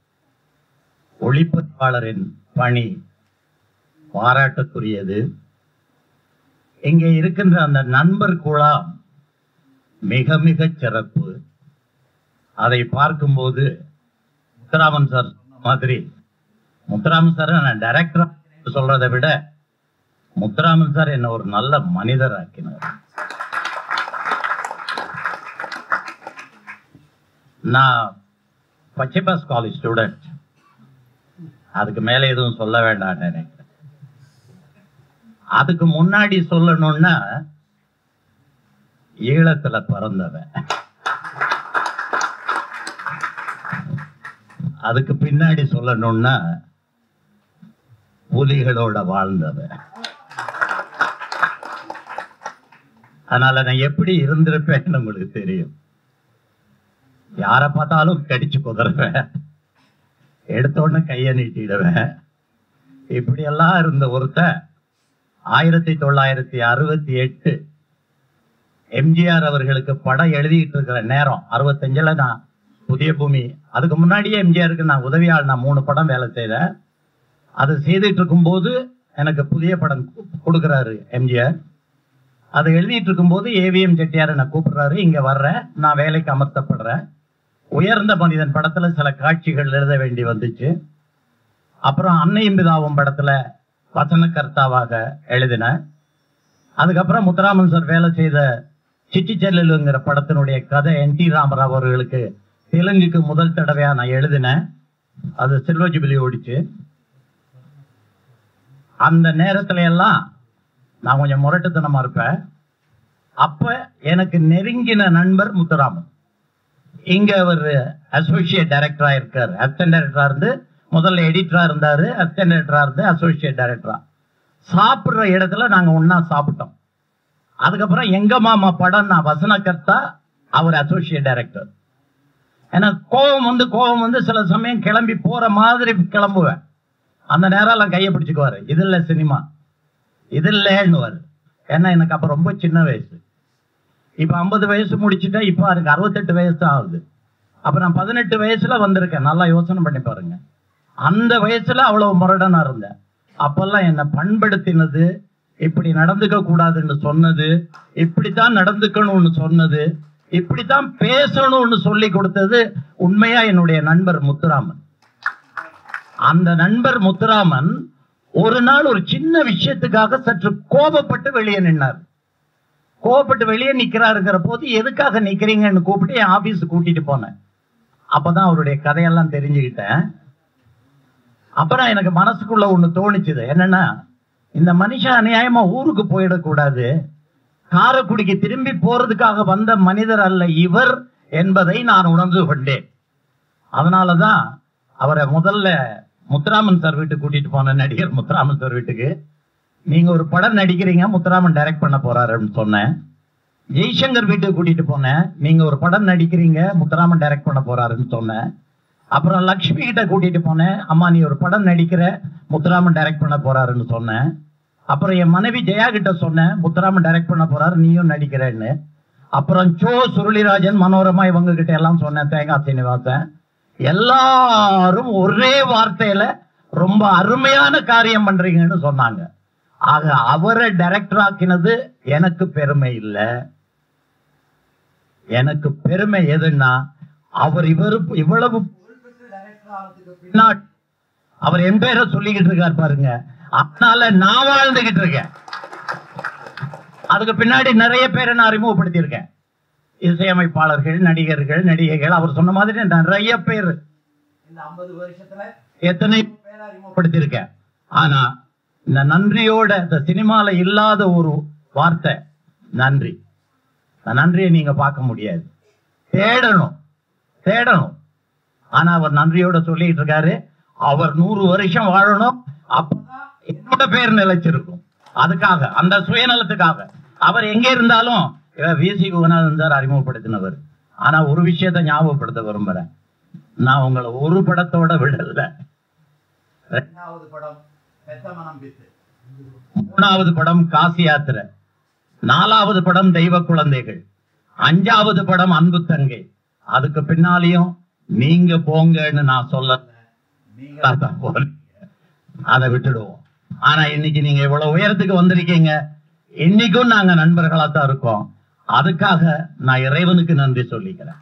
ஒளிப்பதிவாளரின் பணி பாராட்டுக்குரியது இங்கே இருக்கின்ற அந்த நண்பர் குழாம் மிக மிக சிறப்பு அதை பார்க்கும்போது முத்துராமன் சார் சொன்ன மாதிரி முத்துராமன் சார் நான் டைரக்டர் சொல்றதை விட முத்துராமன் சார் என்ன ஒரு நல்ல மனிதர் ஆக்கினார் நான் பச்சைபாஸ் காலேஜ் ஸ்டூடெண்ட் அதுக்கு மேல எதுவும் சொல்ல வேண்டாம் நினைக்கிறேன் அதுக்கு முன்னாடி சொல்லணும்னா ஈழத்துல பிறந்தவன் அதுக்கு பின்னாடி சொல்லணும்னா புலிகளோட வாழ்ந்தவன் அதனால நான் எப்படி இருந்திருப்பேன்னு உங்களுக்கு தெரியும் யார பார்த்தாலும் கடிச்சு குதறுவேன் எடுத்த உடனே கைய நீட்டிடுவேன் இப்படி எல்லாம் இருந்த ஒருத்தன் ஆயிரத்தி தொள்ளாயிரத்தி அறுபத்தி எட்டு எம்ஜிஆர் அவர்களுக்கு படம் எழுதிட்டு இருக்கிற நேரம் அறுபத்தஞ்சுல நான் புதிய பூமி அதுக்கு முன்னாடியே எம்ஜிஆருக்கு நான் உதவியாள் நான் மூணு படம் வேலை செய்தேன் அது செய்துட்டு இருக்கும்போது எனக்கு புதிய படம் கு- கொடுக்கறாரு எம்ஜிஆர் அதை எழுதிட்டு இருக்கும்போது ஏவிஎம் செட்டியார் என்னை கூப்பிடுறாரு இங்க வர்றேன் நான் வேலைக்கு அமர்த்தப்படுறேன் உயர்ந்த மனிதன் படத்துல சில காட்சிகள் எழுத வேண்டி வந்துச்சு அப்புறம் அன்னையும் பிதாவும் படத்துல வசனகர்த்தாவாக எழுதினேன் அதுக்கப்புறம் முத்துராமன் சார் வேலை செய்த சிட்டி செல்லுங்கிற படத்தினுடைய கதை என் டி ராமராவ் அவர்களுக்கு தெலுங்குக்கு முதல் தடவையா நான் எழுதினேன் அது சில்வர் ஜூபிலி ஓடிச்சு அந்த நேரத்துல எல்லாம் நான் கொஞ்சம் முரட்டுத்தனமா இருப்பேன் அப்ப எனக்கு நெருங்கின நண்பர் முத்துராமன் இங்க அவர் அசோசியேட் டைரக்டரா இருக்காரு அசிஸ்டன்ட் டைரக்டரா இருந்து முதல்ல எடிட்டரா இருந்தாரு அசிஸ்டன்ட் டைரக்டரா இருந்து அசோசியேட் டைரக்டரா சாப்பிடுற இடத்துல நாங்க ஒண்ணா சாப்பிட்டோம் அதுக்கப்புறம் எங்க மாமா படம் நான் வசனகர்த்தா அவர் அசோசியேட் டைரக்டர் ஏன்னா கோபம் வந்து கோபம் வந்து சில சமயம் கிளம்பி போற மாதிரி கிளம்புவேன் அந்த நேரம் எல்லாம் கையை பிடிச்சுக்குவாரு இது இல்ல சினிமா இது இல்லைன்னுவாரு ஏன்னா எனக்கு அப்ப ரொம்ப சின்ன வயசு இப்ப ஐம்பது வயசு முடிச்சுட்டா இப்ப எனக்கு அறுபத்தெட்டு வயசு தான் ஆகுது அப்ப நான் பதினெட்டு வயசுல வந்திருக்கேன் நல்லா யோசனை பண்ணி பாருங்க அந்த வயசுல அவ்வளவு முரடனா இருந்தேன் அப்பெல்லாம் என்னை பண்படுத்தினது இப்படி நடந்துக்க கூடாதுன்னு சொன்னது இப்படித்தான் நடந்துக்கணும்னு சொன்னது இப்படித்தான் பேசணும்னு சொல்லி கொடுத்தது உண்மையா என்னுடைய நண்பர் முத்துராமன் அந்த நண்பர் முத்துராமன் ஒரு நாள் ஒரு சின்ன விஷயத்துக்காக சற்று கோபப்பட்டு வெளியே நின்னார் கோபப்பட்டு வெளியே நிக்கிறாருங்கிற போது எதுக்காக நிக்கிறீங்கன்னு கூப்பிட்டு என் ஆபீஸ் கூட்டிட்டு போனேன் அப்பதான் அவருடைய கதையெல்லாம் தெரிஞ்சுக்கிட்டேன் அப்புறம் எனக்கு மனசுக்குள்ள ஒண்ணு தோணுச்சுது என்னன்னா இந்த மனுஷன் அநியாயமா ஊருக்கு போயிடக்கூடாது காரைக்குடிக்கு திரும்பி போறதுக்காக வந்த மனிதர் அல்ல இவர் என்பதை நான் உணர்ந்து கொண்டேன் அதனாலதான் அவரை முதல்ல முத்துராமன் சார் வீட்டுக்கு கூட்டிட்டு போன நடிகர் முத்துராமன் சார் வீட்டுக்கு நீங்க ஒரு படம் நடிக்கிறீங்க முத்துராமன் டைரக்ட் பண்ண போறாருன்னு சொன்னேன் ஜெய்சங்கர் வீட்டுக்கு கூட்டிட்டு போனேன் நீங்க ஒரு படம் நடிக்கிறீங்க முத்துராமன் டைரக்ட் பண்ண போறாருன்னு சொன்னேன் அப்புறம் லக்ஷ்மி கிட்ட கூட்டிட்டு போனேன் அம்மா நீ ஒரு படம் நடிக்கிற முத்துராமன் டைரக்ட் பண்ண போறாருன்னு சொன்னேன் அப்புறம் என் மனைவி ஜெயா கிட்ட சொன்னேன் முத்துராமன் டைரக்ட் பண்ண போறாரு நீயும் நடிக்கிறேன்னு அப்புறம் சோ சுருளிராஜன் மனோரமா இவங்க கிட்ட எல்லாம் சொன்னேன் தேங்காய் சீனிவாசன் எல்லாரும் ஒரே வார்த்தையில ரொம்ப அருமையான காரியம் பண்றீங்கன்னு சொன்னாங்க ஆக அவரை டைரக்டர் ஆக்கினது எனக்கு பெருமை இல்ல எனக்கு பெருமை எதுன்னா அவர் இவரு இவ்வளவு பின்னாடி அவர் என் பேரை சொல்லிக்கிட்டு இருக்கார் பாருங்க அதனால நான் வாழ்ந்துகிட்டு இருக்கேன் அதுக்கு பின்னாடி நிறைய பேரை நான் அறிமுகப்படுத்தியிருக்கேன் இசையமைப்பாளர்கள் நடிகர்கள் நடிகைகள் அவர் சொன்ன மாதிரி நிறைய பேர் இந்த ஐம்பது வருஷத்துல எத்தனை பேரை அறிமுகப்படுத்தியிருக்கேன் ஆனா இந்த நன்றியோட இந்த சினிமால இல்லாத ஒரு வார்த்தை நன்றி இந்த நன்றியை நீங்க பார்க்க முடியாது தேடணும் தேடணும் ஆனா அவர் நன்றியோட சொல்லிட்டு இருக்காரு அவர் நூறு வருஷம் வாழணும் அப்பதான் என்னோட பேர் நிலைச்சிருக்கும் அதுக்காக அந்த சுயநலத்துக்காக அவர் எங்க இருந்தாலும் விசி குகநாதன் சார் அறிமுகப்படுத்தினவர் ஆனா ஒரு விஷயத்தை ஞாபகப்படுத்த விரும்புறேன் நான் உங்களை ஒரு படத்தோட விடல ரெண்டாவது படம் பெத்த மனம் பித்து மூணாவது படம் காசி யாத்திரை நாலாவது படம் தெய்வ குழந்தைகள் அஞ்சாவது படம் அன்பு தங்கை அதுக்கு பின்னாலையும் நீங்க போங்கன்னு நான் சொல்ல நீங்களா தான் போறீங்க அதை விட்டுடுவோம் ஆனா இன்னைக்கு நீங்க இவ்வளவு உயரத்துக்கு வந்திருக்கீங்க இன்னைக்கும் நாங்க நண்பர்களா தான் இருக்கோம் அதுக்காக நான் இறைவனுக்கு நன்றி சொல்லிக்கிறேன்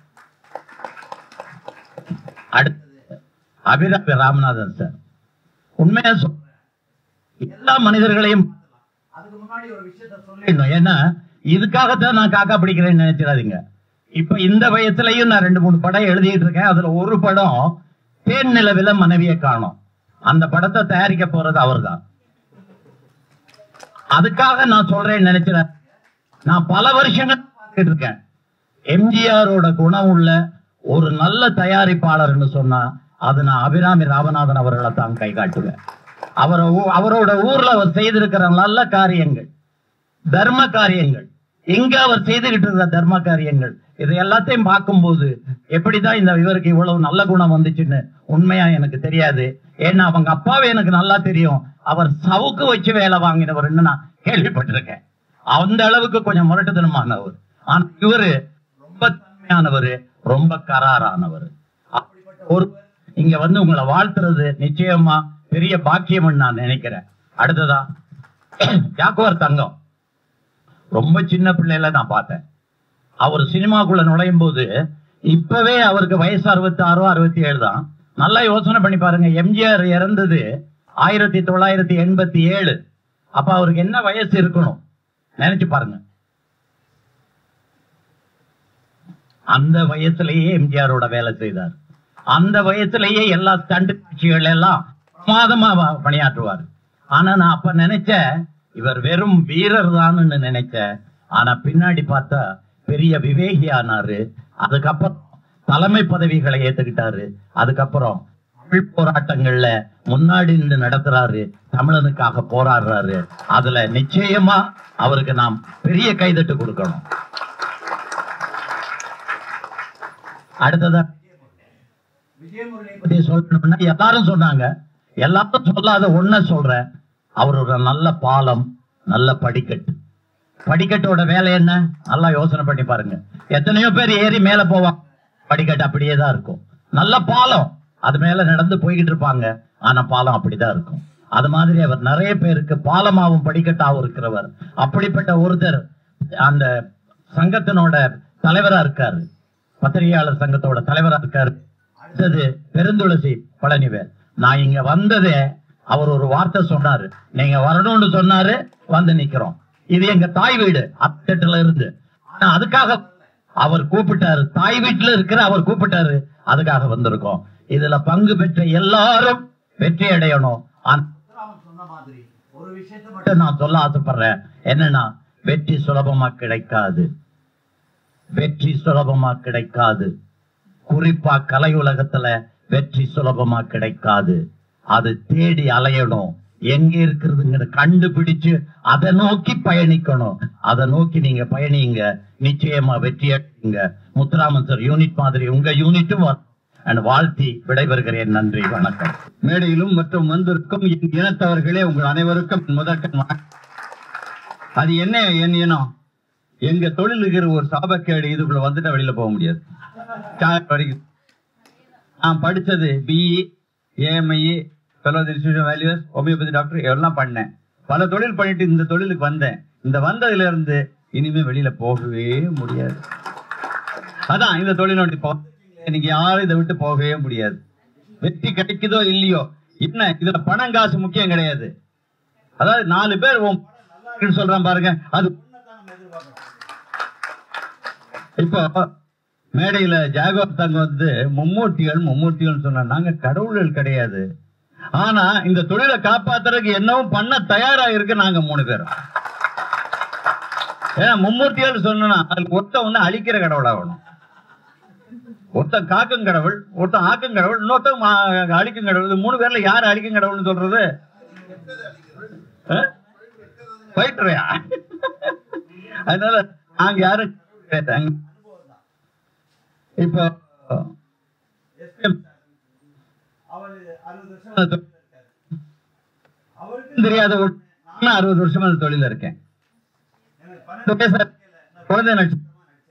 அடுத்தது அபிராமி ராமநாதன் சார் உண்மையா சொல்றேன் எல்லா மனிதர்களையும் அதுக்கு முன்னாடி ஒரு விஷயத்த சொல்லிடணும் ஏன்னா இதுக்காகத்தான் நான் காக்கா பிடிக்கிறேன்னு நினைச்சிடாதீங்க இப்ப இந்த வயசுலயும் நான் ரெண்டு மூணு படம் எழுதிட்டு இருக்கேன் அதுல ஒரு படம் தேன் நிலவில மனைவியை காணும் அந்த படத்தை தயாரிக்க போறது அவர்தான் அதுக்காக நான் சொல்றேன்னு நினைச்சிட நான் பல வருஷங்கள் பார்த்துட்டு இருக்கேன் எம்ஜிஆரோட குணம் உள்ள ஒரு நல்ல தயாரிப்பாளர்னு சொன்னா அது நான் அபிராமி ராமநாதன் அவர்களை தான் கை காட்டுவேன் அவரை ஊ- அவரோட ஊர்ல அவர் செய்திருக்கிற நல்ல காரியங்கள் தர்ம காரியங்கள் எங்க அவர் செய்துகிட்டு இருந்த தர்ம காரியங்கள் இது எல்லாத்தையும் பார்க்கும்போது எப்படிதான் இந்த இவருக்கு இவ்வளவு நல்ல குணம் வந்துச்சுன்னு உண்மையா எனக்கு தெரியாது ஏன்னா அவங்க அப்பாவே எனக்கு நல்லா தெரியும் அவர் சவுக்கு வச்சு வேலை வாங்கினவர்னு நான் கேள்விப்பட்டிருக்கேன் அந்த அளவுக்கு கொஞ்சம் முரட்டுத்தனமானவர் ஆனா இவரு ரொம்ப தன்மையானவர் ரொம்ப கராரானவர் அப்படிப்பட்ட ஒருவர் இங்க வந்து உங்களை வாழ்த்துறது நிச்சயமா பெரிய பாக்கியம்னு நான் நினைக்கிறேன் அடுத்ததா யாக்குவர் தங்கம் ரொம்ப சின்ன பிள்ளையில நான் பார்த்தேன் அவர் சினிமாக்குள்ள நுழையும் போது இப்பவே அவருக்கு வயசு அறுபத்தி ஆறோ அறுபத்தி ஏழு தான் நல்லா யோசனை பண்ணி பாருங்க எம்ஜிஆர் இறந்தது ஆயிரத்தி தொள்ளாயிரத்தி எண்பத்தி ஏழு அப்ப அவருக்கு என்ன வயசு இருக்கணும் நினைச்சு பாருங்க அந்த வயசுலயே எம்ஜிஆரோட வேலை செய்தார் அந்த வயசுலயே எல்லா ஸ்டண்ட் காட்சிகள் எல்லாம் பிரமாதமா வ- பணியாற்றுவார் ஆனா நான் அப்ப நினைச்சேன் இவர் வெறும் வீரர் தான்னு நினைச்சேன் ஆனா பின்னாடி பார்த்தா பெரிய விவேகி ஆனாரு அதுக்கப்புறம் தலைமை பதவிகளை ஏத்துக்கிட்டாரு அதுக்கப்புறம் தமிழ் போராட்டங்கள்ல முன்னாடி நின்று நடத்துறாரு தமிழனுக்காக போராடுறாரு அதுல நிச்சயமா அவருக்கு நாம் பெரிய கைதட்டு கொடுக்கணும் அடுத்ததா விஜயமுரளியை பத்தி சொல்லணும்னா எல்லாரும் சொன்னாங்க எல்லாரும் சொல்லாத ஒண்ண சொல்றேன் அவர் ஒரு நல்ல பாலம் நல்ல படிக்கட்டு படிக்கட்டோட வேலை என்ன நல்லா யோசனை பண்ணி பாருங்க எத்தனையோ பேர் ஏறி மேல போவாங்க படிக்கட்டு அப்படியே தான் இருக்கும் நல்ல பாலம் அது மேல நடந்து போய்கிட்டு இருப்பாங்க ஆனா பாலம் அப்படிதான் இருக்கும் அது மாதிரி அவர் நிறைய பேருக்கு பாலமாவும் படிக்கட்டாவும் இருக்கிறவர் அப்படிப்பட்ட ஒருத்தர் அந்த சங்கத்தினோட தலைவரா இருக்காரு பத்திரிகையாளர் சங்கத்தோட தலைவரா இருக்காரு அடுத்தது பெருந்துளசி பழனிவேல் நான் இங்க வந்ததே அவர் ஒரு வார்த்தை சொன்னாரு நீங்க வரணும்னு சொன்னாரு வந்து நிக்கிறோம் இது எங்க தாய் வீடு அத்தட்டுல இருந்து ஆனா அதுக்காக அவர் கூப்பிட்டாரு தாய் வீட்டுல இருக்கிற அவர் கூப்பிட்டாரு அதுக்காக வந்திருக்கோம் இதுல பங்கு பெற்ற எல்லாரும் வெற்றி அடையணும் ஆனா முத்துராமன் சொன்ன மாதிரி ஒரு விஷயத்தை மட்டும் நான் சொல்ல ஆசைப்படுறேன் என்னன்னா வெற்றி சுலபமா கிடைக்காது வெற்றி சுலபமா கிடைக்காது குறிப்பா கலை உலகத்துல வெற்றி சுலபமா கிடைக்காது அது தேடி அலையணும் எங்க இருக்கிறதுங்கிற கண்டுபிடிச்சு அதை நோக்கி பயணிக்கணும் அதை நோக்கி நீங்க பயணிங்க நிச்சயமா வெற்றி அடைங்க முத்துராமன் சார் யூனிட் மாதிரி உங்க யூனிட்டும் அண்ட் வாழ்த்தி விடைபெறுகிறேன் நன்றி வணக்கம் மேடையிலும் மற்றும் வந்திருக்கும் என் இனத்தவர்களே உங்கள் அனைவருக்கும் என் முதற்கண் வணக்கம். அது என்ன என் இனம் எங்க தொழில் இருக்கிற ஒரு சாபக்கேடு இதுக்குள்ள வந்துட்டா வெளியில போக முடியாது சார் வரைக்கும் நான் படிச்சது BE AMI fellows institution values homeopathy doctor எல்லாம் பண்ணேன் பல தொழில் பண்ணிட்டு இந்த தொழிலுக்கு வந்தேன் இந்த வந்ததுல இருந்து இனிமே வெளியில போகவே முடியாது அதான் இந்த தொழிலோட இப்போ நீங்க யாரும் இதை விட்டு போகவே முடியாது வெற்றி கிடைக்குதோ இல்லையோ என்ன இதுல பணம் காசு முக்கியம் கிடையாது அதாவது நாலு பேர் உன் படம் நல்லா இருக்குன்னு சொல்றான் பாருங்க அது இப்போ மேடையில ஜாகவர் தங்க வந்து மும்மூர்த்திகள் மும்மூர்த்திகள் சொன்னா நாங்க கடவுள்கள் கிடையாது ஆனா இந்த தொழிலை காப்பாத்துறதுக்கு என்னவும் பண்ண தயாரா இருக்கு நாங்க மூணு பேரும் ஏன்னா மும்மூர்த்திகள் சொன்னா அதுக்கு ஒருத்தன் வந்து அழிக்கிற கடவுளாகணும் ஒருத்தன் காக்கும் கடவுள் ஒருத்தன் ஆக்கும் கடவுள் இன்னொருத்தன் மா- அழிக்கும் கடவுள் இது மூணு பேர்ல யார் அழிக்கும் கடவுள்னு சொல்றது போயிட்டுறியா அதனால நாங்க யாரும் கேட்டாங்க இப்போ அவருக்கும் தெரியாத ஒரு- நானும் அறுபது வருஷமா அந்த தொழில இருக்கேன் இந்த வயசுல குழந்தை நட்சத்திரமா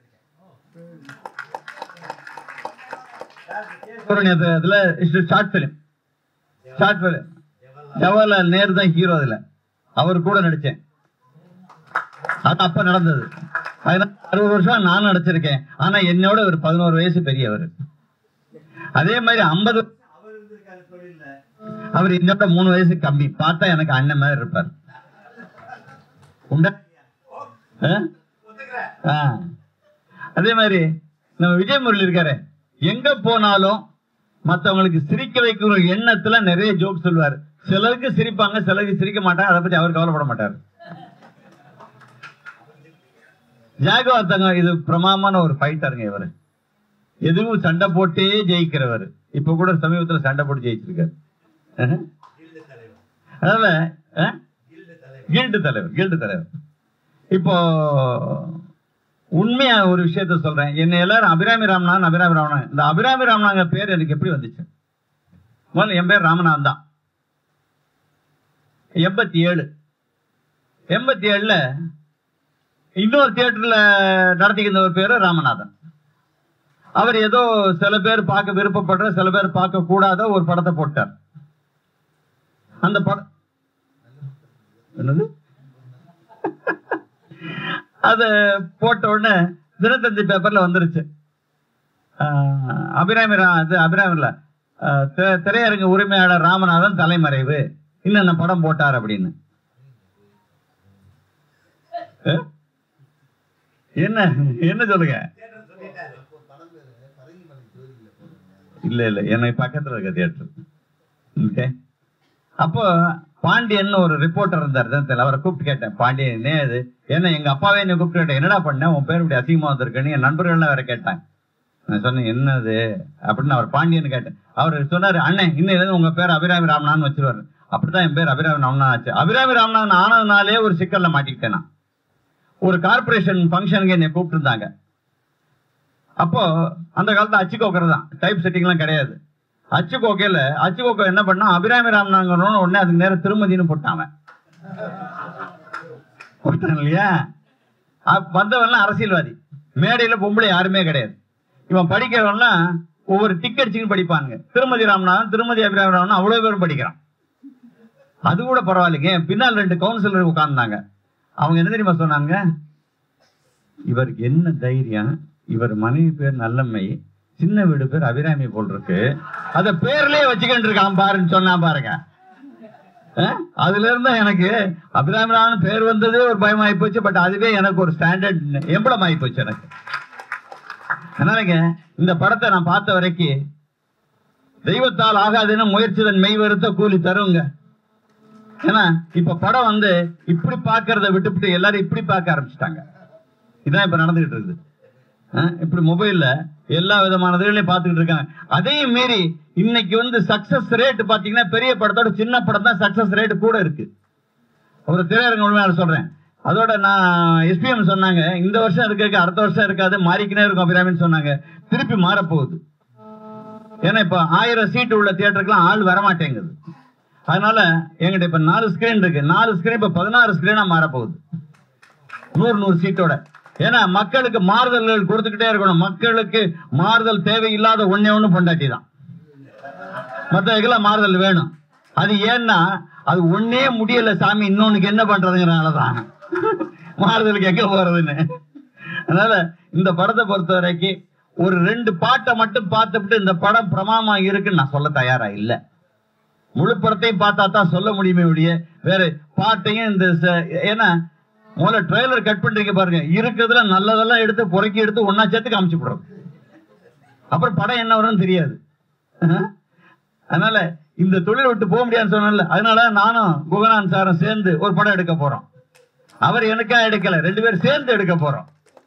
நடிச்சிருக்கேன். அதுல short film short film Jawaharlal Nehru தான் ஹீரோ அதுல அவர் கூட நடிச்சேன் அது அப்ப நடந்தது அதனால அறுபது வருஷம் நான் நடிச்சிருக்கேன் ஆனா என்னோட ஒரு பதினோரு வயசு பெரியவர் அதே மாதிரி ஐம்பது அவர் என்னோட மூணு வயசு கம்மி பார்த்தா எனக்கு அண்ணன் மாதிரி இருப்பார் உண்டா ஆ? ஆ. அதே மாதிரி நம்ம விஜய் முரளி இருக்காரு எங்க போனாலும் மத்தவங்களுக்கு சிரிக்க வைக்கிற எண்ணத்துல நிறைய ஜோக் சொல்லுவார் சிலருக்கு சிரிப்பாங்க சிலருக்கு சிரிக்க மாட்டாங்க அதை பத்தி அவர் கவலைப்பட மாட்டார் ஜாகவா தங்க இது பிரமாமான ஒரு ஃபைட்டருங்க இவரு எதுவும் சண்டை போட்டே ஜெயிக்கிறவர் இப்ப கூட சமீபத்துல சண்டை போட்டு ஜெயிச்சிருக்காரு அஹ். அதனால அஹ்? கில்டு தலைவர் கில்டு தலைவர் இப்போ உண்மையா ஒரு விஷயத்த சொல்றேன் என்ன எல்லாரும் அபிராமி ராமநாதன் அபிராமி ராமநாதன் இந்த அபிராமி ராமநாதன் பேர் எனக்கு எப்படி வந்துச்சு முதல்ல என் பேர் ராமநாதன் தான் எண்பத்தி ஏழு எண்பத்தி ஏழுல இன்னொரு தியேட்டர்ல நடத்திக்கிற ஒரு பேரு ராமநாதன் அவர் ஏதோ சில பேர் பார்க்க விருப்பப்படுற சில பேர் பார்க்க கூடாத ஒரு படத்தை போட்டார் அந்த படம் என்னது அத போட்ட உடனே தினத்தந்தி பேப்பர்ல வந்துருச்சு ஆஹ் அபிராமி ரா இது அபிராமி இல்ல ஆஹ் தி- திரையரங்கு உரிமையாளர் ராமநாதன் தலைமறைவு இன்னென்ன படம் போட்டார் அப்படின்னு அஹ்? என்ன என்ன சொல்லுங்க இல்ல இல்ல எனக்கு பக்கத்துல இருக்க தியேட்டர் ஓகே அப்போ பாண்டியன் ஒரு ரிப்போர்ட்டர் இருந்தார் தான் தெரியல அவரை கூப்பிட்டு கேட்டேன் பாண்டியன் என்ன இது என்ன எங்க அப்பாவே என்ன கூப்பிட்டு கேட்டேன் என்னடா பண்ண உன் பேர் இப்படி அசிங்கமா வந்திருக்குன்னு என் நண்பர்கள்லாம் வேற கேட்டாங்க நான் சொன்னேன் என்னது அப்படின்னு அவர் பாண்டியன் கேட்டேன் அவர் சொன்னாரு அண்ணன் இன்னும் உங்க பேர் அபிராமி ராமநாதன் வச்சிருவாரு அப்படிதான் என் பேர் அபிராமி ராமநாதன் ஆச்சு அபிராமி ராமநாதன் ஆனதுனாலே ஒரு சிக்கல்ல மாட்டிக்கிட்டேன் நான் ஒரு கார்பரேஷன் ஃபங்க்ஷனுக்கு என்னை கூப்பிட்டு இருந்தாங்க அப்போ அந்த காலத்துல அச்சு கோக்கர் தான் டைப் செட்டிங்லாம் கிடையாது அச்சு கோக்கையில அச்சு கோக்கை என்ன பண்ணா அபிராமி ராமநாதன் உடனே அதுக்கு நேரம் திருமதினு போட்டான் அவன். போட்டான் இல்லையா அப்ப வந்தவன்லாம் அரசியல்வாதி மேடையில பொம்பளை யாருமே கிடையாது இவன் படிக்கிறவன்லாம் ஒவ்வொரு டிக்கெட் படிப்பானுங்க திருமதி ராமநாதன் திருமதி அபிராமி ராமநாதன் அவ்வளவு பேரும் படிக்கிறான் அது கூட பரவாயில்லைங்க என் பின்னால் ரெண்டு கவுன்சிலர் உட்கார்ந்தாங்க அவங்க என்ன தெரியுமா சொன்னாங்க இவருக்கு என்ன தைரியம் இவர் மனைவி பேர் நல்லம்மை சின்ன வீடு பேர் அபிராமி போல் இருக்கு அத பேர்லயே வச்சுக்கிட்டு இருக்கான் பாருன்னு சொன்னா பாருங்க அஹ்? அதுல இருந்தா எனக்கு அபிராமிராமன் பேர் வந்ததே ஒரு பயம் ஆகி போச்சு பட் அதுவே எனக்கு ஒரு ஸ்டாண்டர்ட் எம்பளம் ஆகி போச்சு எனக்கு அதனாலங்க இந்த படத்தை நான் பார்த்த வரைக்கும் தெய்வத்தால் ஆகாதுன்னு முயற்சிதன் மெய் வருத்த கூலி தருங்க ஏன்னா இப்ப படம் வந்து இப்படி பாக்குறத விட்டுவிட்டு எல்லாரும் இப்படி பார்க்க ஆரம்பிச்சிட்டாங்க இதான் இப்ப நடந்துகிட்டு இருக்குது அஹ் இப்படி மொபைல்ல எல்லா விதமான இதுகளையும் பார்த்துக்கிட்டு இருக்காங்க அதையும் மீறி இன்னைக்கு வந்து சக்சஸ் ரேட் பாத்தீங்கன்னா பெரிய படத்தோட சின்ன படம் தான் சக்சஸ் ரேட் கூட இருக்கு ஒரு திரையரங்க உண்மையால சொல்றேன் அதோட நான் எஸ்பிஎம் சொன்னாங்க இந்த வருஷம் இருக்க அடுத்த வருஷம் இருக்காது மாறிக்கினே இருக்கும் அபிராமின்னு சொன்னாங்க திருப்பி மாறப்போகுது ஏன்னா இப்ப ஆயிரம் சீட்டு உள்ள தியேட்டருக்குலாம் ஆள் வர மாட்டேங்குது அதனால எங்கிட்ட இப்ப நாலு ஸ்கிரீன் இருக்கு நாலு ஸ்கிரீன் இப்ப பதினாறு ஸ்கிரீனா மாறப்போகுது நூறு நூறு சீட்டோட ஏன்னா மக்களுக்கு மாறுதல்கள் கொடுத்துக்கிட்டே இருக்கணும் மக்களுக்கு மாறுதல் தேவையில்லாத ஒண்ணே ஒண்ணு பொண்டாட்டி தான் மற்றவர்களாம் மாறுதல் வேணும் அது ஏன்னா அது ஒன்னே முடியல சாமி இன்னொன்னுக்கு என்ன பண்றதுங்கிறனாலதான் மாறுதலுக்கு எங்க போறதுன்னு அதனால இந்த படத்தை பொறுத்த வரைக்கும் ஒரு ரெண்டு பாட்டை மட்டும் பார்த்துட்டு இந்த படம் பிரமாமா இருக்குன்னு நான் சொல்ல தயாரா இல்ல முழு படத்தையும் பார்த்தா தான் சொல்ல முடியுமே ஒழிய வேற பாட்டையும் இந்த ச- ஏன்னா முதல்ல ட்ரெய்லர் கட் பண்றீங்க பாருங்க இருக்கிறதுல நல்லதெல்லாம் எடுத்து புறக்கி எடுத்து ஒன்னா சேர்த்து காமிச்சு போடுறது அப்புறம் படம் என்ன வரும்னு தெரியாது அஹ். அதனால இந்த தொழில் விட்டு போக முடியாதுன்னு சொன்னல அதனால நானும் குகநாத் சாரும் சேர்ந்து ஒரு படம் எடுக்க போறோம் அவர் எனக்கா எடுக்கல ரெண்டு பேரும் சேர்ந்து எடுக்க போறோம்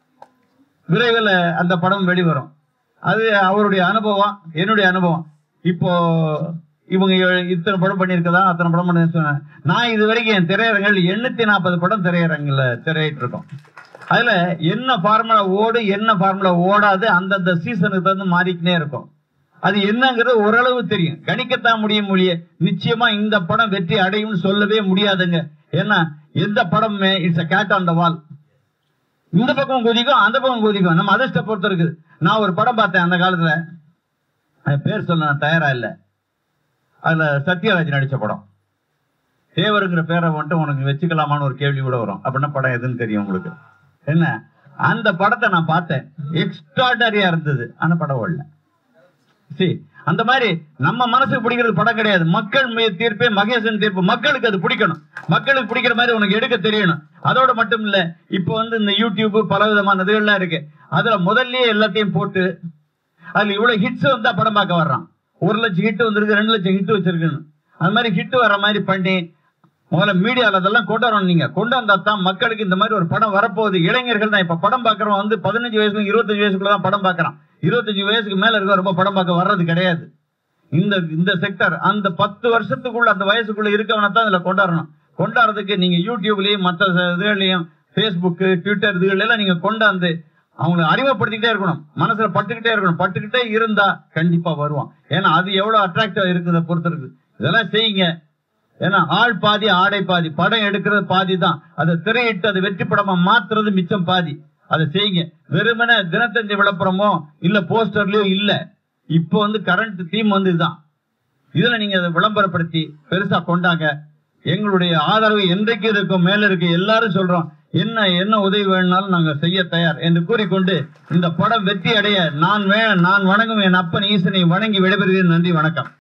விரைவில் அந்த படம் வெளிவரும் அது அவருடைய அனுபவம் என்னுடைய அனுபவம் இப்போ இவங்க எ- இத்தனை படம் பண்ணியிருக்கதா அத்தனை படம் பண்ணி சொன்னேன் நான் இது வரைக்கும் என் திரையரங்கில் எண்ணூத்தி நாற்பது படம் திரையரங்கில் திரையிட்டு இருக்கோம் அதுல என்ன ஃபார்முலா ஓடு என்ன ஃபார்முலா ஓடாது அந்தந்த சீசனுக்கு தகுந்து மாறிக்கினே இருக்கும் அது என்னங்கிறது ஓரளவு தெரியும் கணிக்கத்தான் முடியும் மொழிய நிச்சயமா இந்த படம் வெற்றி அடையும்னு சொல்லவே முடியாதுங்க ஏன்னா எந்த படமுமே it's a cat on the wall இந்த பக்கம் குதிக்கும் அந்த பக்கம் குதிக்கும் நம்ம அதிர்ஷ்ட பொறுத்து இருக்குது நான் ஒரு படம் பார்த்தேன் அந்த காலத்துல அது பேர் சொல்ல நான் தயாரா இல்ல அதுல சத்யராஜ் நடிச்ச படம் தேவருங்கிற பேரை வந்துட்டு உனக்கு வச்சுக்கலாமான்னு ஒரு கேள்வி கூட வரும் அப்படின்னா படம் எதுன்னு தெரியும் உங்களுக்கு என்ன அந்த படத்தை நான் பார்த்தேன் எக்ஸ்ட்ராடரியா இருந்தது அந்த படம் ஓடல சரி அந்த மாதிரி நம்ம மனசுக்கு பிடிக்கிறது படம் கிடையாது மக்கள் மீ- தீர்ப்பே மகேசன் தீர்ப்பு மக்களுக்கு அது பிடிக்கணும் மக்களுக்கு பிடிக்கிற மாதிரி உனக்கு எடுக்க தெரியணும் அதோட மட்டும் இல்ல இப்போ வந்து இந்த யூடியூப் பல விதமான இதுகள்லாம் இருக்கு அதுல முதல்லயே எல்லாத்தையும் போட்டு அதுல இவ்வளவு ஹிட்ஸ் வந்தா படம் பார்க்க வர்றான் ஒரு லட்சம் ஹிட் வந்திருக்கு ரெண்டு லட்சம் ஹிட் வச்சிருக்குன்னு அது மாதிரி ஹிட் வர மாதிரி பண்ணி முதல்ல மீடியால அதெல்லாம் கொண்டு வரணும் நீங்க கொண்டு வந்தா தான் மக்களுக்கு இந்த மாதிரி ஒரு படம் வரப்போகுது இளைஞர்கள் தான் இப்ப படம் பார்க்கறவன் வந்து பதினஞ்சு வயசுல இருபத்தஞ்சு வயசுக்குள்ள தான் படம் பார்க்கறான் இருபத்தஞ்சு வயசுக்கு மேல இருக்க ரொம்ப படம் பார்க்க வர்றது கிடையாது இந்த இந்த செக்டர் அந்த பத்து வருஷத்துக்குள்ள அந்த வயசுக்குள்ள இருக்கவனை தான் இதுல கொண்டாடணும் கொண்டாடுறதுக்கு நீங்க யூடியூப்லயும் மற்ற இதுகளையும் ஃபேஸ்புக் ட்விட்டர் இதுகள் எல்லாம் நீங்க கொண்டாந்து அவங்களை அறிமுகப்படுத்திக்கிட்டே இருக்கணும் மனசுல பட்டுக்கிட்டே இருக்கணும் பட்டுக்கிட்டே இருந்தா கண்டிப்பா வருவான் ஏன்னா அது எவ்வளவு அட்ராக்டிவா இருக்குதை பொறுத்து இருக்கு இதெல்லாம் செய்யுங்க ஏன்னா ஆள் பாதி ஆடை பாதி படம் எடுக்கிறது பாதி தான் அதை திரையிட்டு அதை வெற்றி படமா மாத்துறது மிச்சம் பாதி அதை செய்யுங்க வெறுமனே தினத்தந்தி விளம்பரமோ இல்ல போஸ்டர்லயோ இல்ல இப்போ வந்து கரண்ட் தீம் வந்து இதுதான் இதுல நீங்க அதை விளம்பரப்படுத்தி பெருசா கொண்டாங்க எங்களுடைய ஆதரவு என்றைக்கு இருக்கும் மேல இருக்கு எல்லாரும் சொல்றோம் என்ன என்ன உதவி வேணும்னாலும் நாங்க செய்ய தயார் என்று கூறிக்கொண்டு இந்த படம் வெற்றி அடைய நான் வே நான் வணங்கும் என் அப்பன் ஈசனை வணங்கி விடைபெறுகிறேன் நன்றி வணக்கம்